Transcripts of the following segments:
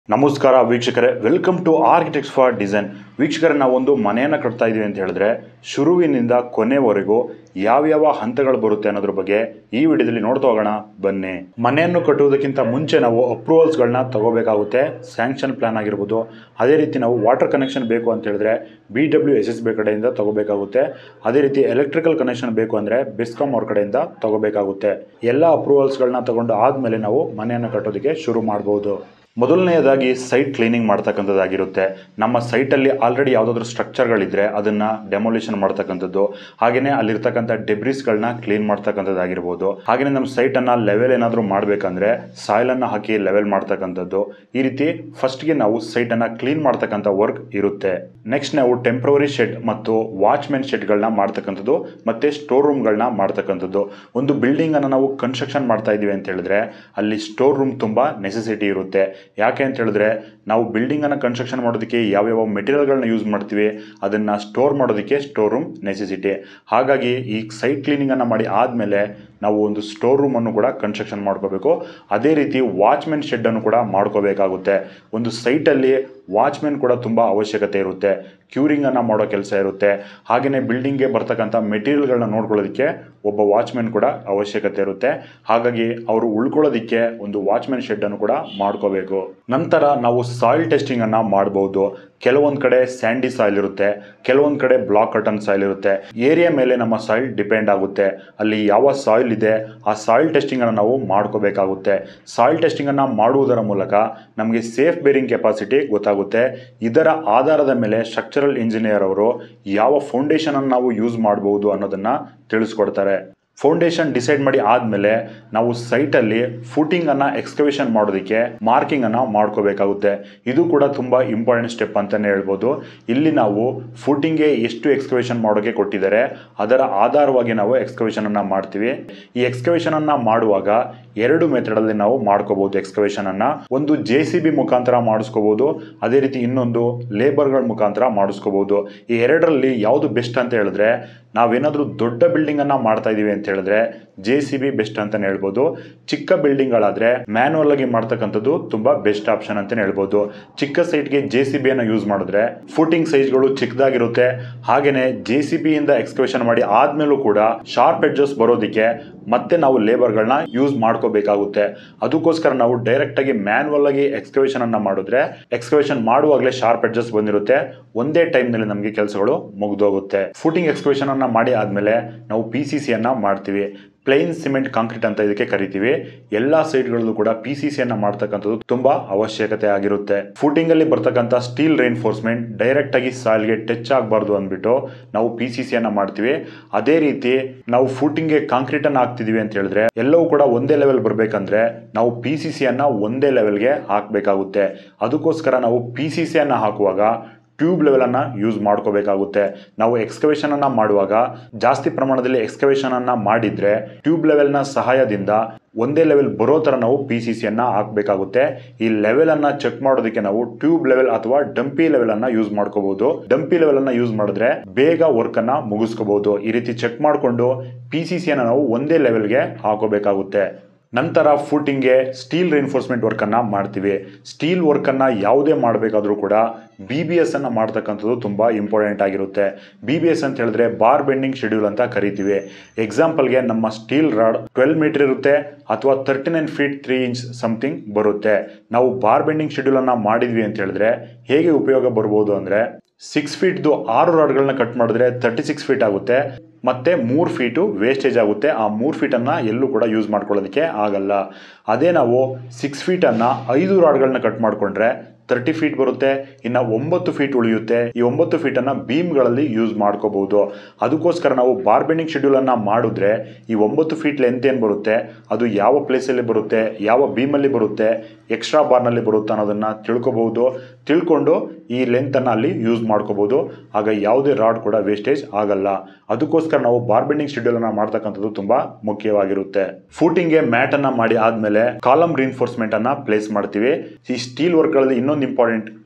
ನಮಸ್ಕಾರ ವೀಕ್ಷಕರೇ welcome to architects for design ವೀಕ್ಷಕರೇ ನಾವು ಒಂದು ಮನೆಯನ್ನು ಕಟ್ತಾ ಇದ್ದೀವಿ ಅಂತ ಹೇಳಿದ್ರೆ ಶುರುವಿನಿಂದ ಕೊನೆವರೆಗೂ ಯಾವ್ಯಾವ ಹಂತಗಳು ಬರುತ್ತೆ ಅನ್ನೋದ್ರ ಬಗ್ಗೆ ಈ ವಿಡಿಯೋದಲ್ಲಿ ನೋಡ್ತಾ ಹೋಗೋಣ ಬನ್ನಿ ಮನೆಯನ್ನು ಕಟ್ಟುವುದಕ್ಕಿಂತ ಮುಂಚೆ ನಾವು ಅಪ್ರೂವಲ್ಸ್ಗಳನ್ನ ತಗೋಬೇಕಾಗುತ್ತೆ ಸ್ಯಾಂಕ್ಷನ್ ಪ್ಲಾನ್ ಆಗಿರ್ಬೋದು ಅದೇ ರೀತಿ ನಾವು ವಾಟರ್ ಕನೆಕ್ಷನ್ ಬೇಕು ಅಂತ ಹೇಳಿದ್ರೆ B W S S B ಕಡೆಯಿಂದ ತಗೋಬೇಕಾಗುತ್ತೆ ಅದೇ ರೀತಿ ಎಲೆಕ್ಟ್ರಿಕಲ್ ಕನೆಕ್ಷನ್ ಬೇಕು ಅಂದರೆ ಬೆಸ್ಕಾಮ್ ಅವ್ರ ಕಡೆಯಿಂದ ತಗೋಬೇಕಾಗುತ್ತೆ ಎಲ್ಲ ಅಪ್ರೂವಲ್ಸ್ಗಳನ್ನ ತಗೊಂಡು ಆದಮೇಲೆ ನಾವು ಮನೆಯನ್ನು ಕಟ್ಟೋದಕ್ಕೆ ಶುರು ಮಾಡ್ಬೋದು ಮೊದಲನೆಯದಾಗಿ ಸೈಟ್ ಕ್ಲೀನಿಂಗ್ ಮಾಡ್ತಕ್ಕಂಥದ್ದಾಗಿರುತ್ತೆ ನಮ್ಮ ಸೈಟಲ್ಲಿ ಆಲ್ರೆಡಿ ಯಾವುದಾದ್ರೂ ಸ್ಟ್ರಕ್ಚರ್ಗಳಿದ್ರೆ ಅದನ್ನು ಡೆಮೊಲಿಷನ್ ಮಾಡ್ತಕ್ಕಂಥದ್ದು ಹಾಗೆಯೇ ಅಲ್ಲಿರ್ತಕ್ಕಂಥ ಡೆಬ್ರಿಸ್ಗಳನ್ನ ಕ್ಲೀನ್ ಮಾಡ್ತಕ್ಕಂಥದ್ದಾಗಿರ್ಬೋದು ಹಾಗೆಯೇ ನಮ್ಮ ಸೈಟನ್ನು ಲೆವೆಲ್ ಏನಾದರೂ ಮಾಡಬೇಕಂದ್ರೆ ಸಾಯಿಲನ್ನು ಹಾಕಿ ಲೆವೆಲ್ ಮಾಡ್ತಕ್ಕಂಥದ್ದು ಈ ರೀತಿ ಫಸ್ಟ್ಗೆ ನಾವು ಸೈಟನ್ನು ಕ್ಲೀನ್ ಮಾಡ್ತಕ್ಕಂಥ ವರ್ಕ್ ಇರುತ್ತೆ ನೆಕ್ಸ್ಟ್ ನಾವು ಟೆಂಪ್ರವರಿ ಶೆಡ್ ಮತ್ತು ವಾಚ್ಮೆನ್ ಶೆಡ್ಗಳನ್ನ ಮಾಡ್ತಕ್ಕಂಥದ್ದು ಮತ್ತು ಸ್ಟೋರ್ ರೂಮ್ಗಳನ್ನ ಮಾಡ್ತಕ್ಕಂಥದ್ದು ಒಂದು ಬಿಲ್ಡಿಂಗನ್ನು ನಾವು ಕನ್ಸ್ಟ್ರಕ್ಷನ್ ಮಾಡ್ತಾ ಇದ್ದೀವಿ ಅಂತ ಹೇಳಿದ್ರೆ ಅಲ್ಲಿ ಸ್ಟೋರ್ ರೂಮ್ ತುಂಬ ನೆಸೆಸಿಟಿ ಇರುತ್ತೆ ಯಾಕೆ ಅಂತ ಹೇಳಿದ್ರೆ ನಾವು ಬಿಲ್ಡಿಂಗನ್ನು ಕನ್ಸ್ಟ್ರಕ್ಷನ್ ಮಾಡೋದಕ್ಕೆ ಯಾವ್ಯಾವ ಮೆಟೀರಿಯಲ್ಗಳನ್ನ ಯೂಸ್ ಮಾಡ್ತೀವಿ ಅದನ್ನು ಸ್ಟೋರ್ ಮಾಡೋದಕ್ಕೆ ಸ್ಟೋರ್ ರೂಮ್ ನೆಸೆಸಿಟಿ ಹಾಗಾಗಿ ಈ ಸೈಟ್ ಕ್ಲೀನಿಂಗನ್ನು ಮಾಡಿ ಆದಮೇಲೆ ನಾವು ಒಂದು ಸ್ಟೋರ್ ರೂಮನ್ನು ಕೂಡ ಕನ್ಸ್ಟ್ರಕ್ಷನ್ ಮಾಡ್ಕೋಬೇಕು ಅದೇ ರೀತಿ ವಾಚ್ಮೆನ್ ಶೆಡ್ಡನ್ನು ಕೂಡ ಮಾಡ್ಕೋಬೇಕಾಗುತ್ತೆ ಒಂದು ಸೈಟಲ್ಲಿ ವಾಚ್ಮೆನ್ ಕೂಡ ತುಂಬ ಅವಶ್ಯಕತೆ ಇರುತ್ತೆ ಕ್ಯೂರಿಂಗನ್ನು ಮಾಡೋ ಕೆಲಸ ಇರುತ್ತೆ ಹಾಗೆಯೇ ಬಿಲ್ಡಿಂಗ್ಗೆ ಬರ್ತಕ್ಕಂಥ ಮೆಟೀರಿಯಲ್ಗಳನ್ನ ನೋಡ್ಕೊಳ್ಳೋದಕ್ಕೆ ಒಬ್ಬ ವಾಚ್ಮೆನ್ ಕೂಡ ಅವಶ್ಯಕತೆ ಇರುತ್ತೆ ಹಾಗಾಗಿ ಅವರು ಉಳ್ಕೊಳ್ಳೋದಕ್ಕೆ ಒಂದು ವಾಚ್ಮೆನ್ ಶೆಡ್ಡನ್ನು ಕೂಡ ಮಾಡ್ಕೋಬೇಕು ನಂತರ ನಾವು ಸಾಯಿಲ್ ಟೆಸ್ಟಿಂಗನ್ನು ಮಾಡ್ಬೋದು ಕೆಲವೊಂದು ಕಡೆ ಸ್ಯಾಂಡಿ ಸಾಯಿಲ್ ಇರುತ್ತೆ ಕೆಲವೊಂದು ಕಡೆ ಬ್ಲಾಕ್ ಕಟನ್ ಸಾಯಿಲ್ ಇರುತ್ತೆ ಏರಿಯಾ ಮೇಲೆ ನಮ್ಮ ಸಾಯಿಲ್ ಡಿಪೆಂಡ್ ಆಗುತ್ತೆ ಅಲ್ಲಿ ಯಾವ ಸಾಯಿಲ್ ಇದೆ ಆ ಸಾಯಿಲ್ ಟೆಸ್ಟಿಂಗನ್ನು ನಾವು ಮಾಡ್ಕೋಬೇಕಾಗುತ್ತೆ ಸಾಯಿಲ್ ಟೆಸ್ಟಿಂಗನ್ನು ಮಾಡುವುದರ ಮೂಲಕ ನಮಗೆ ಸೇಫ್ ಬೇರಿಂಗ್ ಕೆಪಾಸಿಟಿ ಗೊತ್ತಾಗುತ್ತೆ ಇದರ ಆಧಾರದ ಮೇಲೆ ಸ್ಟ್ರಕ್ಚರಲ್ ಇಂಜಿನಿಯರ್ ಅವರು ಯಾವ ಫೌಂಡೇಶನನ್ನು ನಾವು ಯೂಸ್ ಮಾಡಬಹುದು ಅನ್ನೋದನ್ನು ತಿಳಿಸ್ಕೊಡ್ತಾರೆ ಫೌಂಡೇಶನ್ ಡಿಸೈಡ್ ಮಾಡಿ ಆದಮೇಲೆ ನಾವು ಸೈಟಲ್ಲಿ ಫೂಟಿಂಗನ್ನು ಎಕ್ಸ್ಕವೇಷನ್ ಮಾಡೋದಕ್ಕೆ ಮಾರ್ಕಿಂಗನ್ನು ಮಾಡ್ಕೋಬೇಕಾಗುತ್ತೆ ಇದು ಕೂಡ ತುಂಬ ಇಂಪಾರ್ಟೆಂಟ್ ಸ್ಟೆಪ್ ಅಂತಲೇ ಹೇಳ್ಬೋದು ಇಲ್ಲಿ ನಾವು ಫೂಟಿಂಗ್ಗೆ ಎಷ್ಟು ಎಕ್ಸ್ಕವೇಷನ್ ಮಾಡೋಕ್ಕೆ ಕೊಟ್ಟಿದ್ದಾರೆ ಅದರ ಆಧಾರವಾಗಿ ನಾವು ಎಕ್ಸ್ಕವೇಷನನ್ನು ಮಾಡ್ತೀವಿ ಈ ಎಕ್ಸ್ಕವೇಷನನ್ನು ಮಾಡುವಾಗ ಎರಡು ಮೆಥಡಲ್ಲಿ ನಾವು ಮಾಡ್ಕೋಬಹುದು ಎಕ್ಸ್ಕವೇಷನನ್ನು ಒಂದು ಜೆ ಸಿ ಬಿ ಮುಖಾಂತರ ಮಾಡಿಸ್ಕೋಬಹುದು ಅದೇ ರೀತಿ ಇನ್ನೊಂದು ಲೇಬರ್ಗಳ ಮುಖಾಂತರ ಮಾಡಿಸ್ಕೋಬಹುದು ಈ ಎರಡರಲ್ಲಿ ಯಾವುದು ಬೆಸ್ಟ್ ಅಂತ ಹೇಳಿದ್ರೆ ನಾವೇನಾದರೂ ದೊಡ್ಡ ಬಿಲ್ಡಿಂಗನ್ನು ಮಾಡ್ತಾ ಇದ್ದೀವಿ ಅಂತ ಹೇಳಿದ್ರೆ ಜೆ ಸಿ ಬಿ ಬೆಸ್ಟ್ ಅಂತಲೇ ಹೇಳ್ಬೋದು ಚಿಕ್ಕ ಬಿಲ್ಡಿಂಗ್ಗಳಾದರೆ ಮ್ಯಾನುವಲ್ ಆಗಿ ಮಾಡ್ತಕ್ಕಂಥದ್ದು ತುಂಬ ಬೆಸ್ಟ್ ಆಪ್ಷನ್ ಅಂತಲೇ ಹೇಳ್ಬೋದು ಚಿಕ್ಕ ಸೈಟ್ಗೆ ಜೆ ಸಿ ಬಿಯನ್ನು ಯೂಸ್ ಮಾಡಿದ್ರೆ ಫೂಟಿಂಗ್ ಸೈಜ್ಗಳು ಚಿಕ್ಕದಾಗಿರುತ್ತೆ ಹಾಗೆಯೇ ಜೆ ಸಿ ಬಿಯಿಂದ ಎಕ್ಸ್ಕವೇಷನ್ ಮಾಡಿ ಆದ್ಮೇಲೂ ಕೂಡ ಶಾರ್ಪ್ ಎಡ್ಜಸ್ ಬರೋದಕ್ಕೆ ಮತ್ತೆ ನಾವು ಲೇಬರ್ಗಳನ್ನ ಯೂಸ್ ಮಾಡ್ಕೋಬೇಕಾಗುತ್ತೆ ಅದಕ್ಕೋಸ್ಕರ ನಾವು ಡೈರೆಕ್ಟಾಗಿ ಮ್ಯಾನುವಲ್ ಆಗಿ ಎಕ್ಸ್ಕವೇಷನ್ ಅನ್ನ ಮಾಡಿದ್ರೆ ಎಕ್ಸ್ಕವೇಷನ್ ಮಾಡುವಾಗಲೇ ಶಾರ್ಪ್ ಎಡ್ಜಸ್ ಬಂದಿರುತ್ತೆ ಒಂದೇ ಟೈಮ್ನಲ್ಲಿ ನಮಗೆ ಕೆಲಸಗಳು ಮುಗಿದೋಗುತ್ತೆ ಫೂಟಿಂಗ್ ಎಕ್ಸ್ಕವೇಷನ್ ಅನ್ನ ಮಾಡಿ ಆದಮೇಲೆ ನಾವು ಪಿ ಸಿ ಸಿಯನ್ನು ಮಾಡ್ತೀವಿ ಪ್ಲೈನ್ ಸಿಮೆಂಟ್ ಕಾಂಕ್ರೀಟ್ ಅಂತ ಇದಕ್ಕೆ ಕರಿತೀವಿ ಎಲ್ಲ ಸೈಟ್ಗಳಲ್ಲೂ ಕೂಡ ಪಿ ಸಿ ಸಿಯನ್ನು ಮಾಡ್ತಕ್ಕಂಥದ್ದು ತುಂಬಾ ಅವಶ್ಯಕತೆ ಆಗಿರುತ್ತೆ ಫೂಟಿಂಗ್ ಅಲ್ಲಿ ಬರ್ತಕ್ಕಂಥ ಸ್ಟೀಲ್ ರೈನ್ಫೋರ್ಸ್ಮೆಂಟ್ ಡೈರೆಕ್ಟ್ ಆಗಿ ಸಾಯಿಲ್ಗೆ ಟಚ್ ಆಗಬಾರ್ದು ಅಂದ್ಬಿಟ್ಟು ನಾವು ಪಿ ಸಿ ಸಿಯನ್ನು ಮಾಡ್ತೀವಿ ಅದೇ ರೀತಿ ನಾವು ಫೂಟಿಂಗ್ಗೆ ಕಾಂಕ್ರೀಟ್ ಅನ್ನು ಹಾಕ್ತಿದೀವಿ ಅಂತ ಹೇಳಿದ್ರೆ ಎಲ್ಲವೂ ಕೂಡ ಒಂದೇ ಲೆವೆಲ್ ಬರಬೇಕಂದ್ರೆ ನಾವು ಪಿ ಸಿ ಸಿಯನ್ನು ಒಂದೇ ಲೆವೆಲ್ಗೆ ಹಾಕಬೇಕಾಗುತ್ತೆ ಅದಕ್ಕೋಸ್ಕರ ನಾವು ಪಿ ಸಿ ಸಿಯನ್ನು ಹಾಕುವಾಗ ಟ್ಯೂಬ್ ಲೆವೆಲನ್ನು ಯೂಸ್ ಮಾಡ್ಕೋಬೇಕಾಗುತ್ತೆ ನಾವು ಎಕ್ಸ್ಕವೇಷನನ್ನು ಮಾಡುವಾಗ ಜಾಸ್ತಿ ಪ್ರಮಾಣದಲ್ಲಿ ಎಕ್ಸ್ಕವೇಷನನ್ನು ಮಾಡಿದರೆ ಟ್ಯೂಬ್ ಲೆವೆಲ್ನ ಸಹಾಯದಿಂದ ಒಂದೇ ಲೆವೆಲ್ ಬರೋ ಥರ ನಾವು ಪಿ ಸಿ ಸಿಯನ್ನು ಹಾಕಬೇಕಾಗುತ್ತೆ ಈ ಲೆವೆಲನ್ನು ಚೆಕ್ ಮಾಡೋದಕ್ಕೆ ನಾವು ಟ್ಯೂಬ್ ಲೆವೆಲ್ ಅಥವಾ ಡಂಪಿ ಲೆವೆಲನ್ನು ಯೂಸ್ ಮಾಡ್ಕೋಬಹುದು ಡಂಪಿ ಲೆವೆಲನ್ನು ಯೂಸ್ ಮಾಡಿದ್ರೆ ಬೇಗ ವರ್ಕನ್ನು ಮುಗಿಸ್ಕೋಬಹುದು ಈ ರೀತಿ ಚೆಕ್ ಮಾಡಿಕೊಂಡು ಪಿ ಸಿ ಸಿಯನ್ನು ನಾವು ಒಂದೇ ಲೆವೆಲ್ಗೆ ಹಾಕೋಬೇಕಾಗುತ್ತೆ ನಂತರ ಫೂಟಿಂಗ್ಗೆ ಸ್ಟೀಲ್ ರಿನ್ಫೋರ್ಸ್ಮೆಂಟ್ ವರ್ಕನ್ನು ಮಾಡ್ತೀವಿ ಸ್ಟೀಲ್ ವರ್ಕನ್ನು ಯಾವುದೇ ಮಾಡಬೇಕಾದ್ರೂ ಕೂಡ ಬಿ ಬಿ ಎಸ್ ಅನ್ನು ಮಾಡ್ತಕ್ಕಂಥದ್ದು ತುಂಬ ಇಂಪಾರ್ಟೆಂಟ್ ಆಗಿರುತ್ತೆ ಬಿ ಬಿ ಎಸ್ ಅಂತ ಹೇಳಿದ್ರೆ ಬಾರ್ ಬೆಂಡಿಂಗ್ ಶೆಡ್ಯೂಲ್ ಅಂತ ಕರಿತೀವಿ ಎಕ್ಸಾಂಪಲ್ಗೆ ನಮ್ಮ ಸ್ಟೀಲ್ ರಾಡ್ ಟ್ವೆಲ್ ಮೀಟರ್ ಇರುತ್ತೆ ಅಥವಾ thirty nine feet three inch something ಬರುತ್ತೆ ನಾವು ಬಾರ್ ಬೆಂಡಿಂಗ್ ಶೆಡ್ಯೂಲನ್ನು ಮಾಡಿದ್ವಿ ಅಂತ ಹೇಳಿದ್ರೆ ಹೇಗೆ ಉಪಯೋಗ ಬರ್ಬೋದು ಅಂದರೆ ಸಿಕ್ಸ್ ಫೀಟ್ದು ಆರು ರಾಡ್ಗಳನ್ನ ಕಟ್ ಮಾಡಿದ್ರೆ ತರ್ಟಿ ಸಿಕ್ಸ್ ಫೀಟ್ ಆಗುತ್ತೆ ಮತ್ತೆ ಮೂರು ಫೀಟು ವೇಸ್ಟೇಜ್ ಆಗುತ್ತೆ ಆ ಮೂರು ಫೀಟನ್ನು ಎಲ್ಲೂ ಕೂಡ ಯೂಸ್ ಮಾಡ್ಕೊಳ್ಳೋದಕ್ಕೆ ಆಗಲ್ಲ ಅದೇ ನಾವು ಸಿಕ್ಸ್ ಫೀಟನ್ನು ಐದು ರಾಡ್ಗಳನ್ನ ಕಟ್ ಮಾಡಿಕೊಂಡ್ರೆ ತರ್ಟಿ ಫೀಟ್ ಬರುತ್ತೆ ಇನ್ನು ಒಂಬತ್ತು ಫೀಟ್ ಉಳಿಯುತ್ತೆ ಈ ಒಂಬತ್ತು ಫೀಟನ್ನು ಬೀಮ್ಗಳಲ್ಲಿ ಯೂಸ್ ಮಾಡ್ಕೋಬಹುದು ಅದಕ್ಕೋಸ್ಕರ ನಾವು ಬಾರ್ ಬೆಂಡಿಂಗ್ ಶೆಡ್ಯೂಲನ್ನು ಮಾಡಿದ್ರೆ ಈ ಒಂಬತ್ತು ಫೀಟ್ ಲೆಂತ್ ಏನು ಬರುತ್ತೆ ಅದು ಯಾವ ಪ್ಲೇಸಲ್ಲಿ ಬರುತ್ತೆ ಯಾವ ಬೀಮಲ್ಲಿ ಬರುತ್ತೆ ಎಕ್ಸ್ಟ್ರಾ ಬಾರ್ನಲ್ಲಿ ಬರುತ್ತೆ ಅನ್ನೋದನ್ನು ತಿಳ್ಕೊಬಹುದು ತಿಳ್ಕೊಂಡು ಈ ಲೆಂತನ್ನು ಅಲ್ಲಿ ಯೂಸ್ ಮಾಡ್ಕೋಬಹುದು ಆಗ ಯಾವುದೇ ರಾಡ್ ಕೂಡ ವೇಸ್ಟೇಜ್ ಆಗಲ್ಲ ಅದಕ್ಕೋಸ್ಕರ ನಾವು ಬಾರ್ ಬೆಂಡಿಂಗ್ ಶೆಡ್ಯೂಲನ್ನು ಮಾಡ್ತಕ್ಕಂಥದ್ದು ತುಂಬ ಮುಖ್ಯವಾಗಿರುತ್ತೆ ಫೂಟಿಂಗ್ಗೆ ಮ್ಯಾಟನ್ನು ಮಾಡಿ ಆದಮೇಲೆ ಕಾಲಮ್ ರಿನ್ಫೋರ್ಸ್ಮೆಂಟ್ ಅನ್ನ ಪ್ಲೇಸ್ ಮಾಡ್ತೀವಿ ಈ ಸ್ಟೀಲ್ ವರ್ಕ್ಗಳಲ್ಲಿ ಇನ್ನೊಂದು ಇಂಪಾರ್ಟೆಂಟ್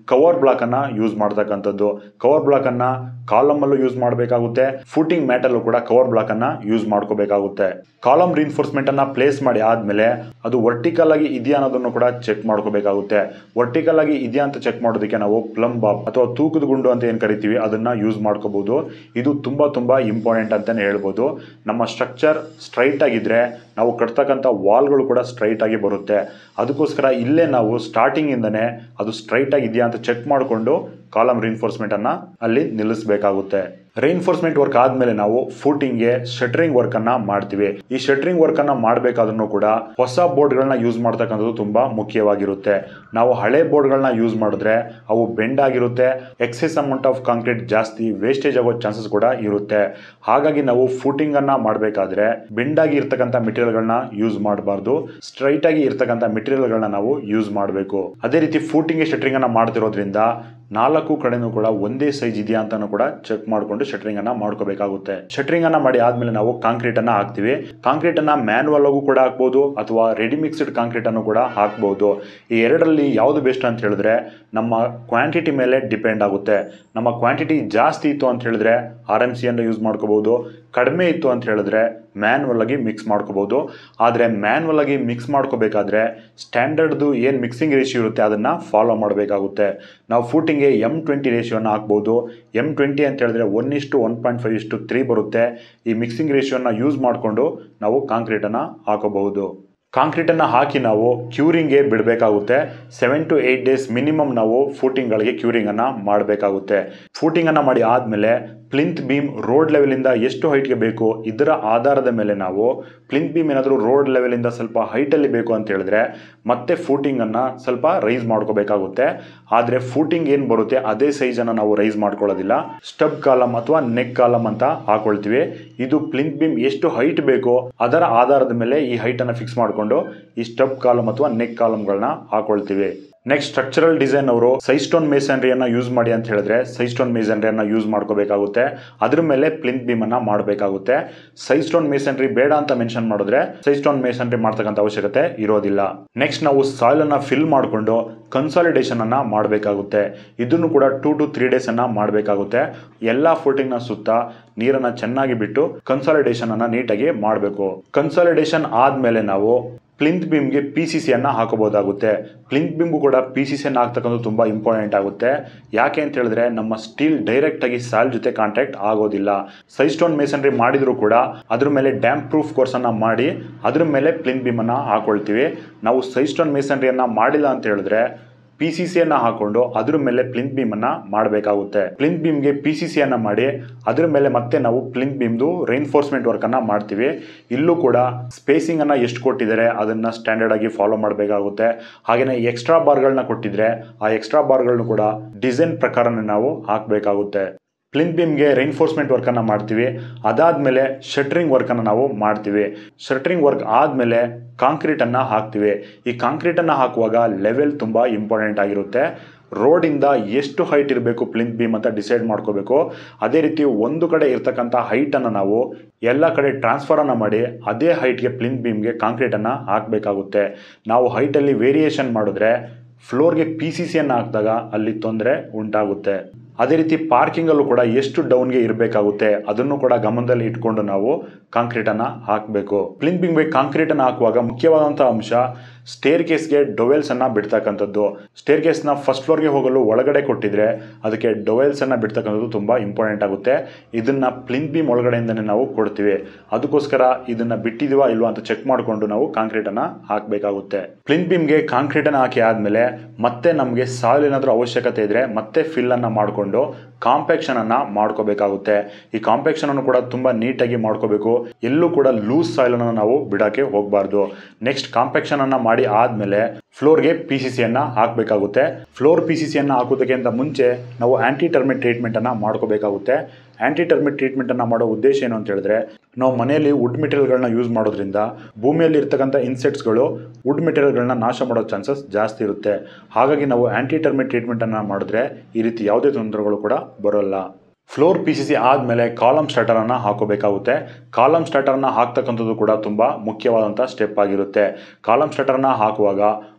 ಕವರ್ ಬ್ಲಾಕನ್ನು ಯೂಸ್ ಮಾಡ್ತಕ್ಕಂಥದ್ದು ಕವರ್ ಬ್ಲಾಕನ್ನು ಕಾಲಮಲ್ಲೂ ಯೂಸ್ ಮಾಡಬೇಕಾಗುತ್ತೆ ಫೂಟಿಂಗ್ ಮ್ಯಾಟಲ್ಲೂ ಕೂಡ ಕವರ್ ಬ್ಲಾಕನ್ನು ಯೂಸ್ ಮಾಡ್ಕೋಬೇಕಾಗುತ್ತೆ ಕಾಲಮ್ ರಿನ್ಫೋರ್ಸ್ಮೆಂಟ್ ಅನ್ನ ಪ್ಲೇಸ್ ಮಾಡಿ ಆದ್ಮೇಲೆ ಅದು ವರ್ಟಿಕಲ್ ಆಗಿ ಇದೆಯಾ ಅನ್ನೋದನ್ನು ಕೂಡ ಚೆಕ್ ಮಾಡ್ಕೋಬೇಕಾಗುತ್ತೆ ವರ್ಟಿಕಲ್ ಆಗಿ ಇದೆಯಾ ಅಂತ ಚೆಕ್ ಮಾಡೋದಕ್ಕೆ ನಾವು ಪ್ಲಮ್ ಬಾಬ್ ಅಥವಾ ತೂಕದ ಗುಂಡು ಅಂತ ಏನು ಕರಿತೀವಿ ಅದನ್ನ ಯೂಸ್ ಮಾಡ್ಕೋಬಹುದು ಇದು ತುಂಬಾ ತುಂಬಾ ಇಂಪಾರ್ಟೆಂಟ್ ಅಂತಾನೆ ಹೇಳ್ಬೋದು ನಮ್ಮ ಸ್ಟ್ರಕ್ಚರ್ ಸ್ಟ್ರೈಟ್ ಆಗಿದ್ರೆ ನಾವು ಕಟ್ತಕ್ಕಂಥ ವಾಲ್ಗಳು ಕೂಡ ಸ್ಟ್ರೈಟ್ ಆಗಿ ಬರುತ್ತೆ ಅದಕ್ಕೋಸ್ಕರ ಇಲ್ಲೇ ನಾವು ಸ್ಟಾರ್ಟಿಂಗ್ ಇಂದನೇ ಅದು ಸ್ಟ್ರೈಟ್ ಆಗಿ ಇದೆಯಾ ಅಂತ ಚೆಕ್ ಮಾಡಿಕೊಂಡು ಕಾಲಮ್ ರಿನ್ಫೋರ್ಸ್ಮೆಂಟ್ ಅನ್ನ ಅಲ್ಲಿ ನಿಲ್ಲಿಸಬೇಕಾಗುತ್ತೆ ರೈನ್ಫೋರ್ಸ್ಮೆಂಟ್ ವರ್ಕ್ ಆದ್ಮೇಲೆ ನಾವು ಫೂಟಿಂಗ್ಗೆ ಶಟರಿಂಗ್ ವರ್ಕ್ ಅನ್ನ ಮಾಡ್ತೀವಿ ಈ ಶಟರಿಂಗ್ ವರ್ಕ್ ಅನ್ನ ಮಾಡಬೇಕಾದ್ರೂ ಕೂಡ ಹೊಸ ಬೋರ್ಡ್ಗಳನ್ನ ಯೂಸ್ ಮಾಡ್ತಕ್ಕಂಥದ್ದು ತುಂಬಾ ಮುಖ್ಯವಾಗಿರುತ್ತೆ ನಾವು ಹಳೆ ಬೋರ್ಡ್ಗಳನ್ನ ಯೂಸ್ ಮಾಡಿದ್ರೆ ಅವು ಬೆಂಡ್ ಆಗಿರುತ್ತೆ ಎಕ್ಸೆಸ್ ಅಮೌಂಟ್ ಆಫ್ ಕಾಂಕ್ರೀಟ್ ಜಾಸ್ತಿ ವೇಸ್ಟೇಜ್ ಆಗೋ ಚಾನ್ಸಸ್ ಕೂಡ ಇರುತ್ತೆ ಹಾಗಾಗಿ ನಾವು ಫೂಟಿಂಗ್ ಅನ್ನ ಮಾಡಬೇಕಾದ್ರೆ ಬೆಂಡ್ ಆಗಿ ಇರ್ತಕ್ಕಂಥ ಮೆಟೀರಿಯಲ್ಗಳನ್ನ ಯೂಸ್ ಮಾಡಬಾರ್ದು ಸ್ಟ್ರೈಟ್ ಆಗಿ ಇರ್ತಕ್ಕಂಥ ಮೆಟೀರಿಯಲ್ಗಳನ್ನ ನಾವು ಯೂಸ್ ಮಾಡಬೇಕು ಅದೇ ರೀತಿ ಫೂಟಿಂಗ್ ಶಟರಿಂಗ್ ಅನ್ನ ಮಾಡ್ತಿರೋದ್ರಿಂದ ನಾಲ್ಕು ಕಡೆನೂ ಕೂಡ ಒಂದೇ ಸೈಜ್ ಇದೆಯಾ ಅಂತಾನು ಕೂಡ ಚೆಕ್ ಮಾಡಿಕೊಂಡು ಶಟರಿಂಗ್ ಅನ್ನ ಮಾಡ್ಕೋಬೇಕಾಗುತ್ತೆ ಶಟರಿಂಗ್ ಅನ್ನ ಮಾಡಿ ಆದ್ಮೇಲೆ ನಾವು ಕಾಂಕ್ರೀಟ್ ಅನ್ನ ಹಾಕ್ತಿವಿ ಕಾಂಕ್ರೀಟ್ ಅನ್ನ ಮ್ಯಾನ್ಯಲ್ ಆಗೂ ಕೂಡ ಹಾಕ್ಬೋದು ಅಥವಾ ರೆಡಿ ಮಿಕ್ಸ್ಡ್ ಕಾಂಕ್ರೀಟ್ ಅನ್ನು ಕೂಡ ಹಾಕ್ಬೋದು ಈ ಎರಡರಲ್ಲಿ ಯಾವುದು ಬೆಸ್ಟ್ ಅಂತ ಹೇಳಿದ್ರೆ ನಮ್ಮ ಕ್ವಾಂಟಿಟಿ ಮೇಲೆ ಡಿಪೆಂಡ್ ಆಗುತ್ತೆ ನಮ್ಮ ಕ್ವಾಂಟಿಟಿ ಜಾಸ್ತಿ ಇತ್ತು ಅಂತ ಹೇಳಿದ್ರೆ ಆರ್ ಎಮ್ ಸಿ ಅನ್ನು ಯೂಸ್ ಮಾಡ್ಕೋಬಹುದು ಕಡಿಮೆ ಇತ್ತು ಅಂತ ಹೇಳಿದ್ರೆ ಮ್ಯಾನ್ಯಲ್ ಆಗಿ ಮಿಕ್ಸ್ ಮಾಡ್ಕೋಬಹುದು ಆದರೆ ಮ್ಯಾನ್ಯಲ್ ಆಗಿ ಮಿಕ್ಸ್ ಮಾಡ್ಕೋಬೇಕಾದ್ರೆ ಸ್ಟ್ಯಾಂಡರ್ಡ್ದು ಏನು ಮಿಕ್ಸಿಂಗ್ ರೇಷಿಯೋ ಇರುತ್ತೆ ಅದನ್ನು ಫಾಲೋ ಮಾಡಬೇಕಾಗುತ್ತೆ ನಾವು ಫೂಟಿಂಗ್ಗೆ ಎಮ್ ಟ್ವೆಂಟಿ ರೇಷಿಯೋನ ಹಾಕ್ಬೋದು ಎಮ್ ಟ್ವೆಂಟಿ ಅಂತ ಹೇಳಿದ್ರೆ ಒನ್ ಇಷ್ಟು ಒನ್ ಪಾಯಿಂಟ್ ಫೈವ್ ಇಷ್ಟು ತ್ರೀ ಬರುತ್ತೆ ಈ ಮಿಕ್ಸಿಂಗ್ ರೇಷಿಯೋನ ಯೂಸ್ ಮಾಡಿಕೊಂಡು ನಾವು ಕಾಂಕ್ರೀಟನ್ನು ಹಾಕೋಬಹುದು ಕಾಂಕ್ರೀಟನ್ನು ಹಾಕಿ ನಾವು ಕ್ಯೂರಿಂಗ್ಗೆ ಬಿಡಬೇಕಾಗುತ್ತೆ seven to eight days minimum ನಾವು ಫೂಟಿಂಗ್ಗಳಿಗೆ ಕ್ಯೂರಿಂಗನ್ನು ಮಾಡಬೇಕಾಗುತ್ತೆ ಫೂಟಿಂಗನ್ನು ಮಾಡಿ ಆದಮೇಲೆ ಪ್ಲಿಂತ್ ಬೀಮ್ ರೋಡ್ ಲೆವೆಲಿಂದ ಎಷ್ಟು ಹೈಟ್ಗೆ ಬೇಕು ಇದರ ಆಧಾರದ ಮೇಲೆ ನಾವು ಪ್ಲಿಂತ್ ಬೀಮ್ ಏನಾದರೂ ರೋಡ್ ಲೆವೆಲಿಂದ ಸ್ವಲ್ಪ ಹೈಟಲ್ಲಿ ಬೇಕು ಅಂತ ಹೇಳಿದ್ರೆ ಮತ್ತೆ ಫೂಟಿಂಗನ್ನು ಸ್ವಲ್ಪ ರೈಸ್ ಮಾಡ್ಕೋಬೇಕಾಗುತ್ತೆ ಆದರೆ ಫೂಟಿಂಗ್ ಏನು ಬರುತ್ತೆ ಅದೇ ಸೈಜನ್ನು ನಾವು ರೈಸ್ ಮಾಡ್ಕೊಳ್ಳೋದಿಲ್ಲ ಸ್ಟಬ್ ಕಾಲಮ್ ಅಥವಾ ನೆಕ್ ಕಾಲಮ್ ಅಂತ ಹಾಕೊಳ್ತೀವಿ ಇದು ಪ್ಲಿಂತ್ ಬೀಮ್ ಎಷ್ಟು ಹೈಟ್ ಬೇಕೋ ಅದರ ಆಧಾರದ ಮೇಲೆ ಈ ಹೈಟನ್ನು ಫಿಕ್ಸ್ ಮಾಡಿಕೊಂಡು ಈ ಸ್ಟಬ್ ಕಾಲಮ್ ಅಥವಾ ನೆಕ್ ಕಾಲಮ್ಗಳನ್ನ ಹಾಕೊಳ್ತೀವಿ ನೆಕ್ಸ್ಟ್ ಸ್ಟ್ರಕ್ಚರಲ್ ಡಿಸೈನ್ ಅವರು ಸೈಸ್ಟೋನ್ ಮೇಸನ್ರಿಯನ್ನು ಯೂಸ್ ಮಾಡಿ ಅಂತ ಹೇಳಿದ್ರೆ ಸೈಸ್ಟೋನ್ ಮೇಸನ್ರಿಯನ್ನು ಯೂಸ್ ಮಾಡ್ಕೋಬೇಕಾಗುತ್ತೆ ಅದ್ರ ಮೇಲೆ ಪ್ಲಿಂತ್ ಬೀಮ್ ಅನ್ನ ಮಾಡಬೇಕಾಗುತ್ತೆ ಸೈಸ್ಟೋನ್ ಮೇಸನ್ರಿ ಬೇಡ ಅಂತ ಮೆನ್ಷನ್ ಮಾಡಿದ್ರೆ ಸೈಸ್ಟೋನ್ ಮೇಸನ್ರಿ ಮಾಡ್ತಕ್ಕಂಥ ಅವಶ್ಯಕತೆ ಇರೋದಿಲ್ಲ ನೆಕ್ಸ್ಟ್ ನಾವು ಸಾಯಿಲ್ ಅನ್ನ ಫಿಲ್ ಮಾಡಿಕೊಂಡು ಕನ್ಸಾಲಿಡೇಷನ್ ಅನ್ನ ಮಾಡಬೇಕಾಗುತ್ತೆ ಇದನ್ನು ಕೂಡ ಟೂ ಟು ತ್ರೀ ಡೇಸ್ ಅನ್ನ ಮಾಡಬೇಕಾಗುತ್ತೆ ಎಲ್ಲ ಫುಟಿಂಗ್ ನ ಸುತ್ತ ನೀರನ್ನ ಚೆನ್ನಾಗಿ ಬಿಟ್ಟು ಕನ್ಸಾಲಿಡೇಷನ್ ಅನ್ನ ನೀಟಾಗಿ ಮಾಡಬೇಕು ಕನ್ಸಾಲಿಡೇಷನ್ ಆದ್ಮೇಲೆ ನಾವು ಪ್ಲಿಂತ್ ಬೀಮ್ಗೆ ಪಿ ಸಿ ಸಿಯನ್ನು ಹಾಕೋಬೋದಾಗುತ್ತೆ ಪ್ಲಿಂತ್ ಬೀಮ್ಗೂ ಕೂಡ ಪಿ ಸಿ ಸಿಯನ್ನು ಹಾಕ್ತಕ್ಕಂಥ ತುಂಬ ಇಂಪಾರ್ಟೆಂಟ್ ಆಗುತ್ತೆ ಯಾಕೆ ಅಂತ ಹೇಳಿದ್ರೆ ನಮ್ಮ ಸ್ಟೀಲ್ ಡೈರೆಕ್ಟಾಗಿ ಸಾಲ್ ಜೊತೆ ಕಾಂಟ್ಯಾಕ್ಟ್ ಆಗೋದಿಲ್ಲ ಸೈಸ್ಟೋನ್ ಮೇಸನ್ರಿ ಮಾಡಿದರೂ ಕೂಡ ಅದ್ರ ಮೇಲೆ ಡ್ಯಾಮ್ ಪ್ರೂಫ್ ಕೋರ್ಸನ್ನು ಮಾಡಿ ಅದ್ರ ಮೇಲೆ ಪ್ಲಿಂತ್ ಬೀಮನ್ನು ಹಾಕೊಳ್ತೀವಿ ನಾವು ಸೈಸ್ಟೋನ್ ಮೇಸನ್ರಿಯನ್ನು ಮಾಡಿಲ್ಲ ಅಂತ ಹೇಳಿದ್ರೆ ಪಿ ಸಿ ಸಿಯನ್ನು ಹಾಕೊಂಡು ಅದ್ರ ಮೇಲೆ ಪ್ಲಿಂತ್ ಬೀಮನ್ನು ಮಾಡಬೇಕಾಗುತ್ತೆ ಪ್ಲಿಂತ್ ಬೀಮ್ಗೆ ಪಿ ಸಿ ಸಿಯನ್ನು ಮಾಡಿ ಅದ್ರ ಮೇಲೆ ಮತ್ತೆ ನಾವು ಪ್ಲಿಂತ್ ಬೀಮ್ದು ರೈನ್ಫೋರ್ಸ್ಮೆಂಟ್ ವರ್ಕನ್ನು ಮಾಡ್ತೀವಿ ಇಲ್ಲೂ ಕೂಡ ಸ್ಪೇಸಿಂಗನ್ನು ಎಷ್ಟು ಕೊಟ್ಟಿದ್ದಾರೆ ಅದನ್ನು ಸ್ಟ್ಯಾಂಡರ್ಡ್ ಆಗಿ ಫಾಲೋ ಮಾಡಬೇಕಾಗುತ್ತೆ ಹಾಗೆಯೇ ಎಕ್ಸ್ಟ್ರಾ ಬಾರ್ಗಳನ್ನ ಕೊಟ್ಟಿದ್ರೆ ಆ ಎಕ್ಸ್ಟ್ರಾ ಬಾರ್ಗಳನ್ನು ಕೂಡ ಡಿಸೈನ್ ಪ್ರಕಾರನೇ ನಾವು ಹಾಕಬೇಕಾಗುತ್ತೆ ಪ್ಲಿಂತ್ ಬೀಮ್ಗೆ ರೈನ್ಫೋರ್ಸ್ಮೆಂಟ್ ವರ್ಕನ್ನು ಮಾಡ್ತೀವಿ ಅದಾದಮೇಲೆ ಶಟ್ರಿಂಗ್ ವರ್ಕನ್ನು ನಾವು ಮಾಡ್ತೀವಿ ಶಟ್ರಿಂಗ್ ವರ್ಕ್ ಆದಮೇಲೆ ಕಾಂಕ್ರೀಟನ್ನು ಹಾಕ್ತೀವಿ ಈ ಕಾಂಕ್ರೀಟನ್ನು ಹಾಕುವಾಗ ಲೆವೆಲ್ ತುಂಬ ಇಂಪಾರ್ಟೆಂಟ್ ಆಗಿರುತ್ತೆ ರೋಡಿಂದ ಎಷ್ಟು ಹೈಟ್ ಇರಬೇಕು ಪ್ಲಿಂತ್ ಬೀಮ್ ಅಂತ ಡಿಸೈಡ್ ಮಾಡ್ಕೋಬೇಕು ಅದೇ ರೀತಿ ಒಂದು ಕಡೆ ಇರ್ತಕ್ಕಂಥ ಹೈಟನ್ನು ನಾವು ಎಲ್ಲ ಕಡೆ ಟ್ರಾನ್ಸ್ಫರನ್ನು ಮಾಡಿ ಅದೇ ಹೈಟ್ಗೆ ಪ್ಲಿಂತ್ ಬೀಮ್ಗೆ ಕಾಂಕ್ರೀಟನ್ನು ಹಾಕಬೇಕಾಗುತ್ತೆ ನಾವು ಹೈಟಲ್ಲಿ ವೇರಿಯೇಷನ್ ಮಾಡಿದ್ರೆ ಫ್ಲೋರ್ಗೆ ಪಿ ಸಿ ಸಿಯನ್ನು ಹಾಕಿದಾಗ ಅಲ್ಲಿ ತೊಂದರೆ ಉಂಟಾಗುತ್ತೆ ಅದೇ ರೀತಿ ಪಾರ್ಕಿಂಗಲ್ಲೂ ಕೂಡ ಎಷ್ಟು ಡೌನ್ಗೆ ಇರಬೇಕಾಗುತ್ತೆ ಅದನ್ನು ಕೂಡ ಗಮನದಲ್ಲಿ ಇಟ್ಕೊಂಡು ನಾವು ಕಾಂಕ್ರೀಟನ್ನು ಹಾಕಬೇಕು ಪ್ಲಿಂತ್ ಬಿಂಗ್ ಬೈ ಕಾಂಕ್ರೀಟನ್ನು ಹಾಕುವಾಗ ಮುಖ್ಯವಾದಂಥ ಅಂಶ ಸ್ಟೇರ್ ಕೇಸ್ಗೆ ಡೊವೆಲ್ಸನ್ನು ಬಿಡ್ತಕ್ಕಂಥದ್ದು ಸ್ಟೇರ್ ಕೇಸ್ನ ಫಸ್ಟ್ ಫ್ಲೋರ್ಗೆ ಹೋಗಲು ಒಳಗಡೆ ಕೊಟ್ಟಿದ್ರೆ ಅದಕ್ಕೆ ಡೊವೆಲ್ಸನ್ನು ಬಿಡ್ತಕ್ಕಂಥದ್ದು ತುಂಬ ಇಂಪಾರ್ಟೆಂಟ್ ಆಗುತ್ತೆ ಇದನ್ನು ಪ್ಲಿಂತ್ ಬೀಮ್ ಒಳಗಡೆಯಿಂದನೇ ನಾವು ಕೊಡ್ತೀವಿ ಅದಕ್ಕೋಸ್ಕರ ಇದನ್ನು ಬಿಟ್ಟಿದೀವಾ ಇಲ್ವಾ ಅಂತ ಚೆಕ್ ಮಾಡಿಕೊಂಡು ನಾವು ಕಾಂಕ್ರೀಟನ್ನು ಹಾಕಬೇಕಾಗುತ್ತೆ ಪ್ಲಿಂತ್ ಬೀಮ್ಗೆ ಕಾಂಕ್ರೀಟನ್ನು ಹಾಕಿ ಆದಮೇಲೆ ಮತ್ತೆ ನಮಗೆ ಸಾಯಿಲ್ ಏನಾದರೂ ಅವಶ್ಯಕತೆ ಇದ್ದರೆ ಮತ್ತೆ ಫಿಲ್ಲನ್ನು ಮಾಡಿಕೊಂಡು ಕಾಂಪ್ಯಾಕ್ಷನ್ ಅನ್ನ ಮಾಡ್ಕೋಬೇಕಾಗುತ್ತೆ ಈ ಕಾಂಪ್ಯಾಕ್ಷನ್ ಅನ್ನು ಕೂಡ ತುಂಬಾ ನೀಟಾಗಿ ಮಾಡ್ಕೋಬೇಕು ಎಲ್ಲೂ ಕೂಡ ಲೂಸ್ ಸಾಯಿಲ್ ಅನ್ನು ನಾವು ಬಿಡಕ್ಕೆ ಹೋಗಬಾರ್ದು ನೆಕ್ಸ್ಟ್ ಕಾಂಪ್ಯಾಕ್ಷನ್ ಅನ್ನ ಮಾಡಿ ಆದ್ಮೇಲೆ ಫ್ಲೋರ್ಗೆ ಪಿ ಸಿ ಸಿಯನ್ನು ಹಾಕಬೇಕಾಗುತ್ತೆ ಫ್ಲೋರ್ ಪಿ ಸಿ ಸಿಯನ್ನು ಹಾಕೋದಕ್ಕಿಂತ ಮುಂಚೆ ನಾವು ಆಂಟಿ ಟರ್ಮಿಟ್ ಟ್ರೀಟ್ಮೆಂಟನ್ನು ಮಾಡ್ಕೋಬೇಕಾಗುತ್ತೆ ಆಂಟಿ ಟರ್ಮಿಟ್ ಟ್ರೀಟ್ಮೆಂಟನ್ನು ಮಾಡೋ ಉದ್ದೇಶ ಏನು ಅಂತ ಹೇಳಿದ್ರೆ ನಾವು ಮನೆಯಲ್ಲಿ ವುಡ್ ಮೆಟೀರಿಯಲ್ಗಳನ್ನ ಯೂಸ್ ಮಾಡೋದ್ರಿಂದ ಭೂಮಿಯಲ್ಲಿ ಇರ್ತಕ್ಕಂಥ ಇನ್ಸೆಕ್ಟ್ಸ್ಗಳು ವುಡ್ ಮೆಟೀರಿಯಲ್ಗಳನ್ನ ನಾಶ ಮಾಡೋ ಚಾನ್ಸಸ್ ಜಾಸ್ತಿ ಇರುತ್ತೆ ಹಾಗಾಗಿ ನಾವು ಆಂಟಿ ಟರ್ಮಿಟ್ ಟ್ರೀಟ್ಮೆಂಟನ್ನು ಮಾಡಿದ್ರೆ ಈ ರೀತಿ ಯಾವುದೇ ತೊಂದರೆಗಳು ಕೂಡ ಬರೋಲ್ಲ ಫ್ಲೋರ್ ಪಿ ಸಿ ಸಿ ಆದಮೇಲೆ ಕಾಲಮ್ ಸ್ಟಾರ್ಟರನ್ನು ಹಾಕೋಬೇಕಾಗುತ್ತೆ ಕಾಲಮ್ ಸ್ಟಾರ್ಟರ್ನ ಹಾಕ್ತಕ್ಕಂಥದ್ದು ಕೂಡ ತುಂಬ ಮುಖ್ಯವಾದಂಥ ಸ್ಟೆಪ್ ಆಗಿರುತ್ತೆ ಕಾಲಮ್ ಸ್ಟಾರ್ಟರ್ನ ಹಾಕುವಾಗ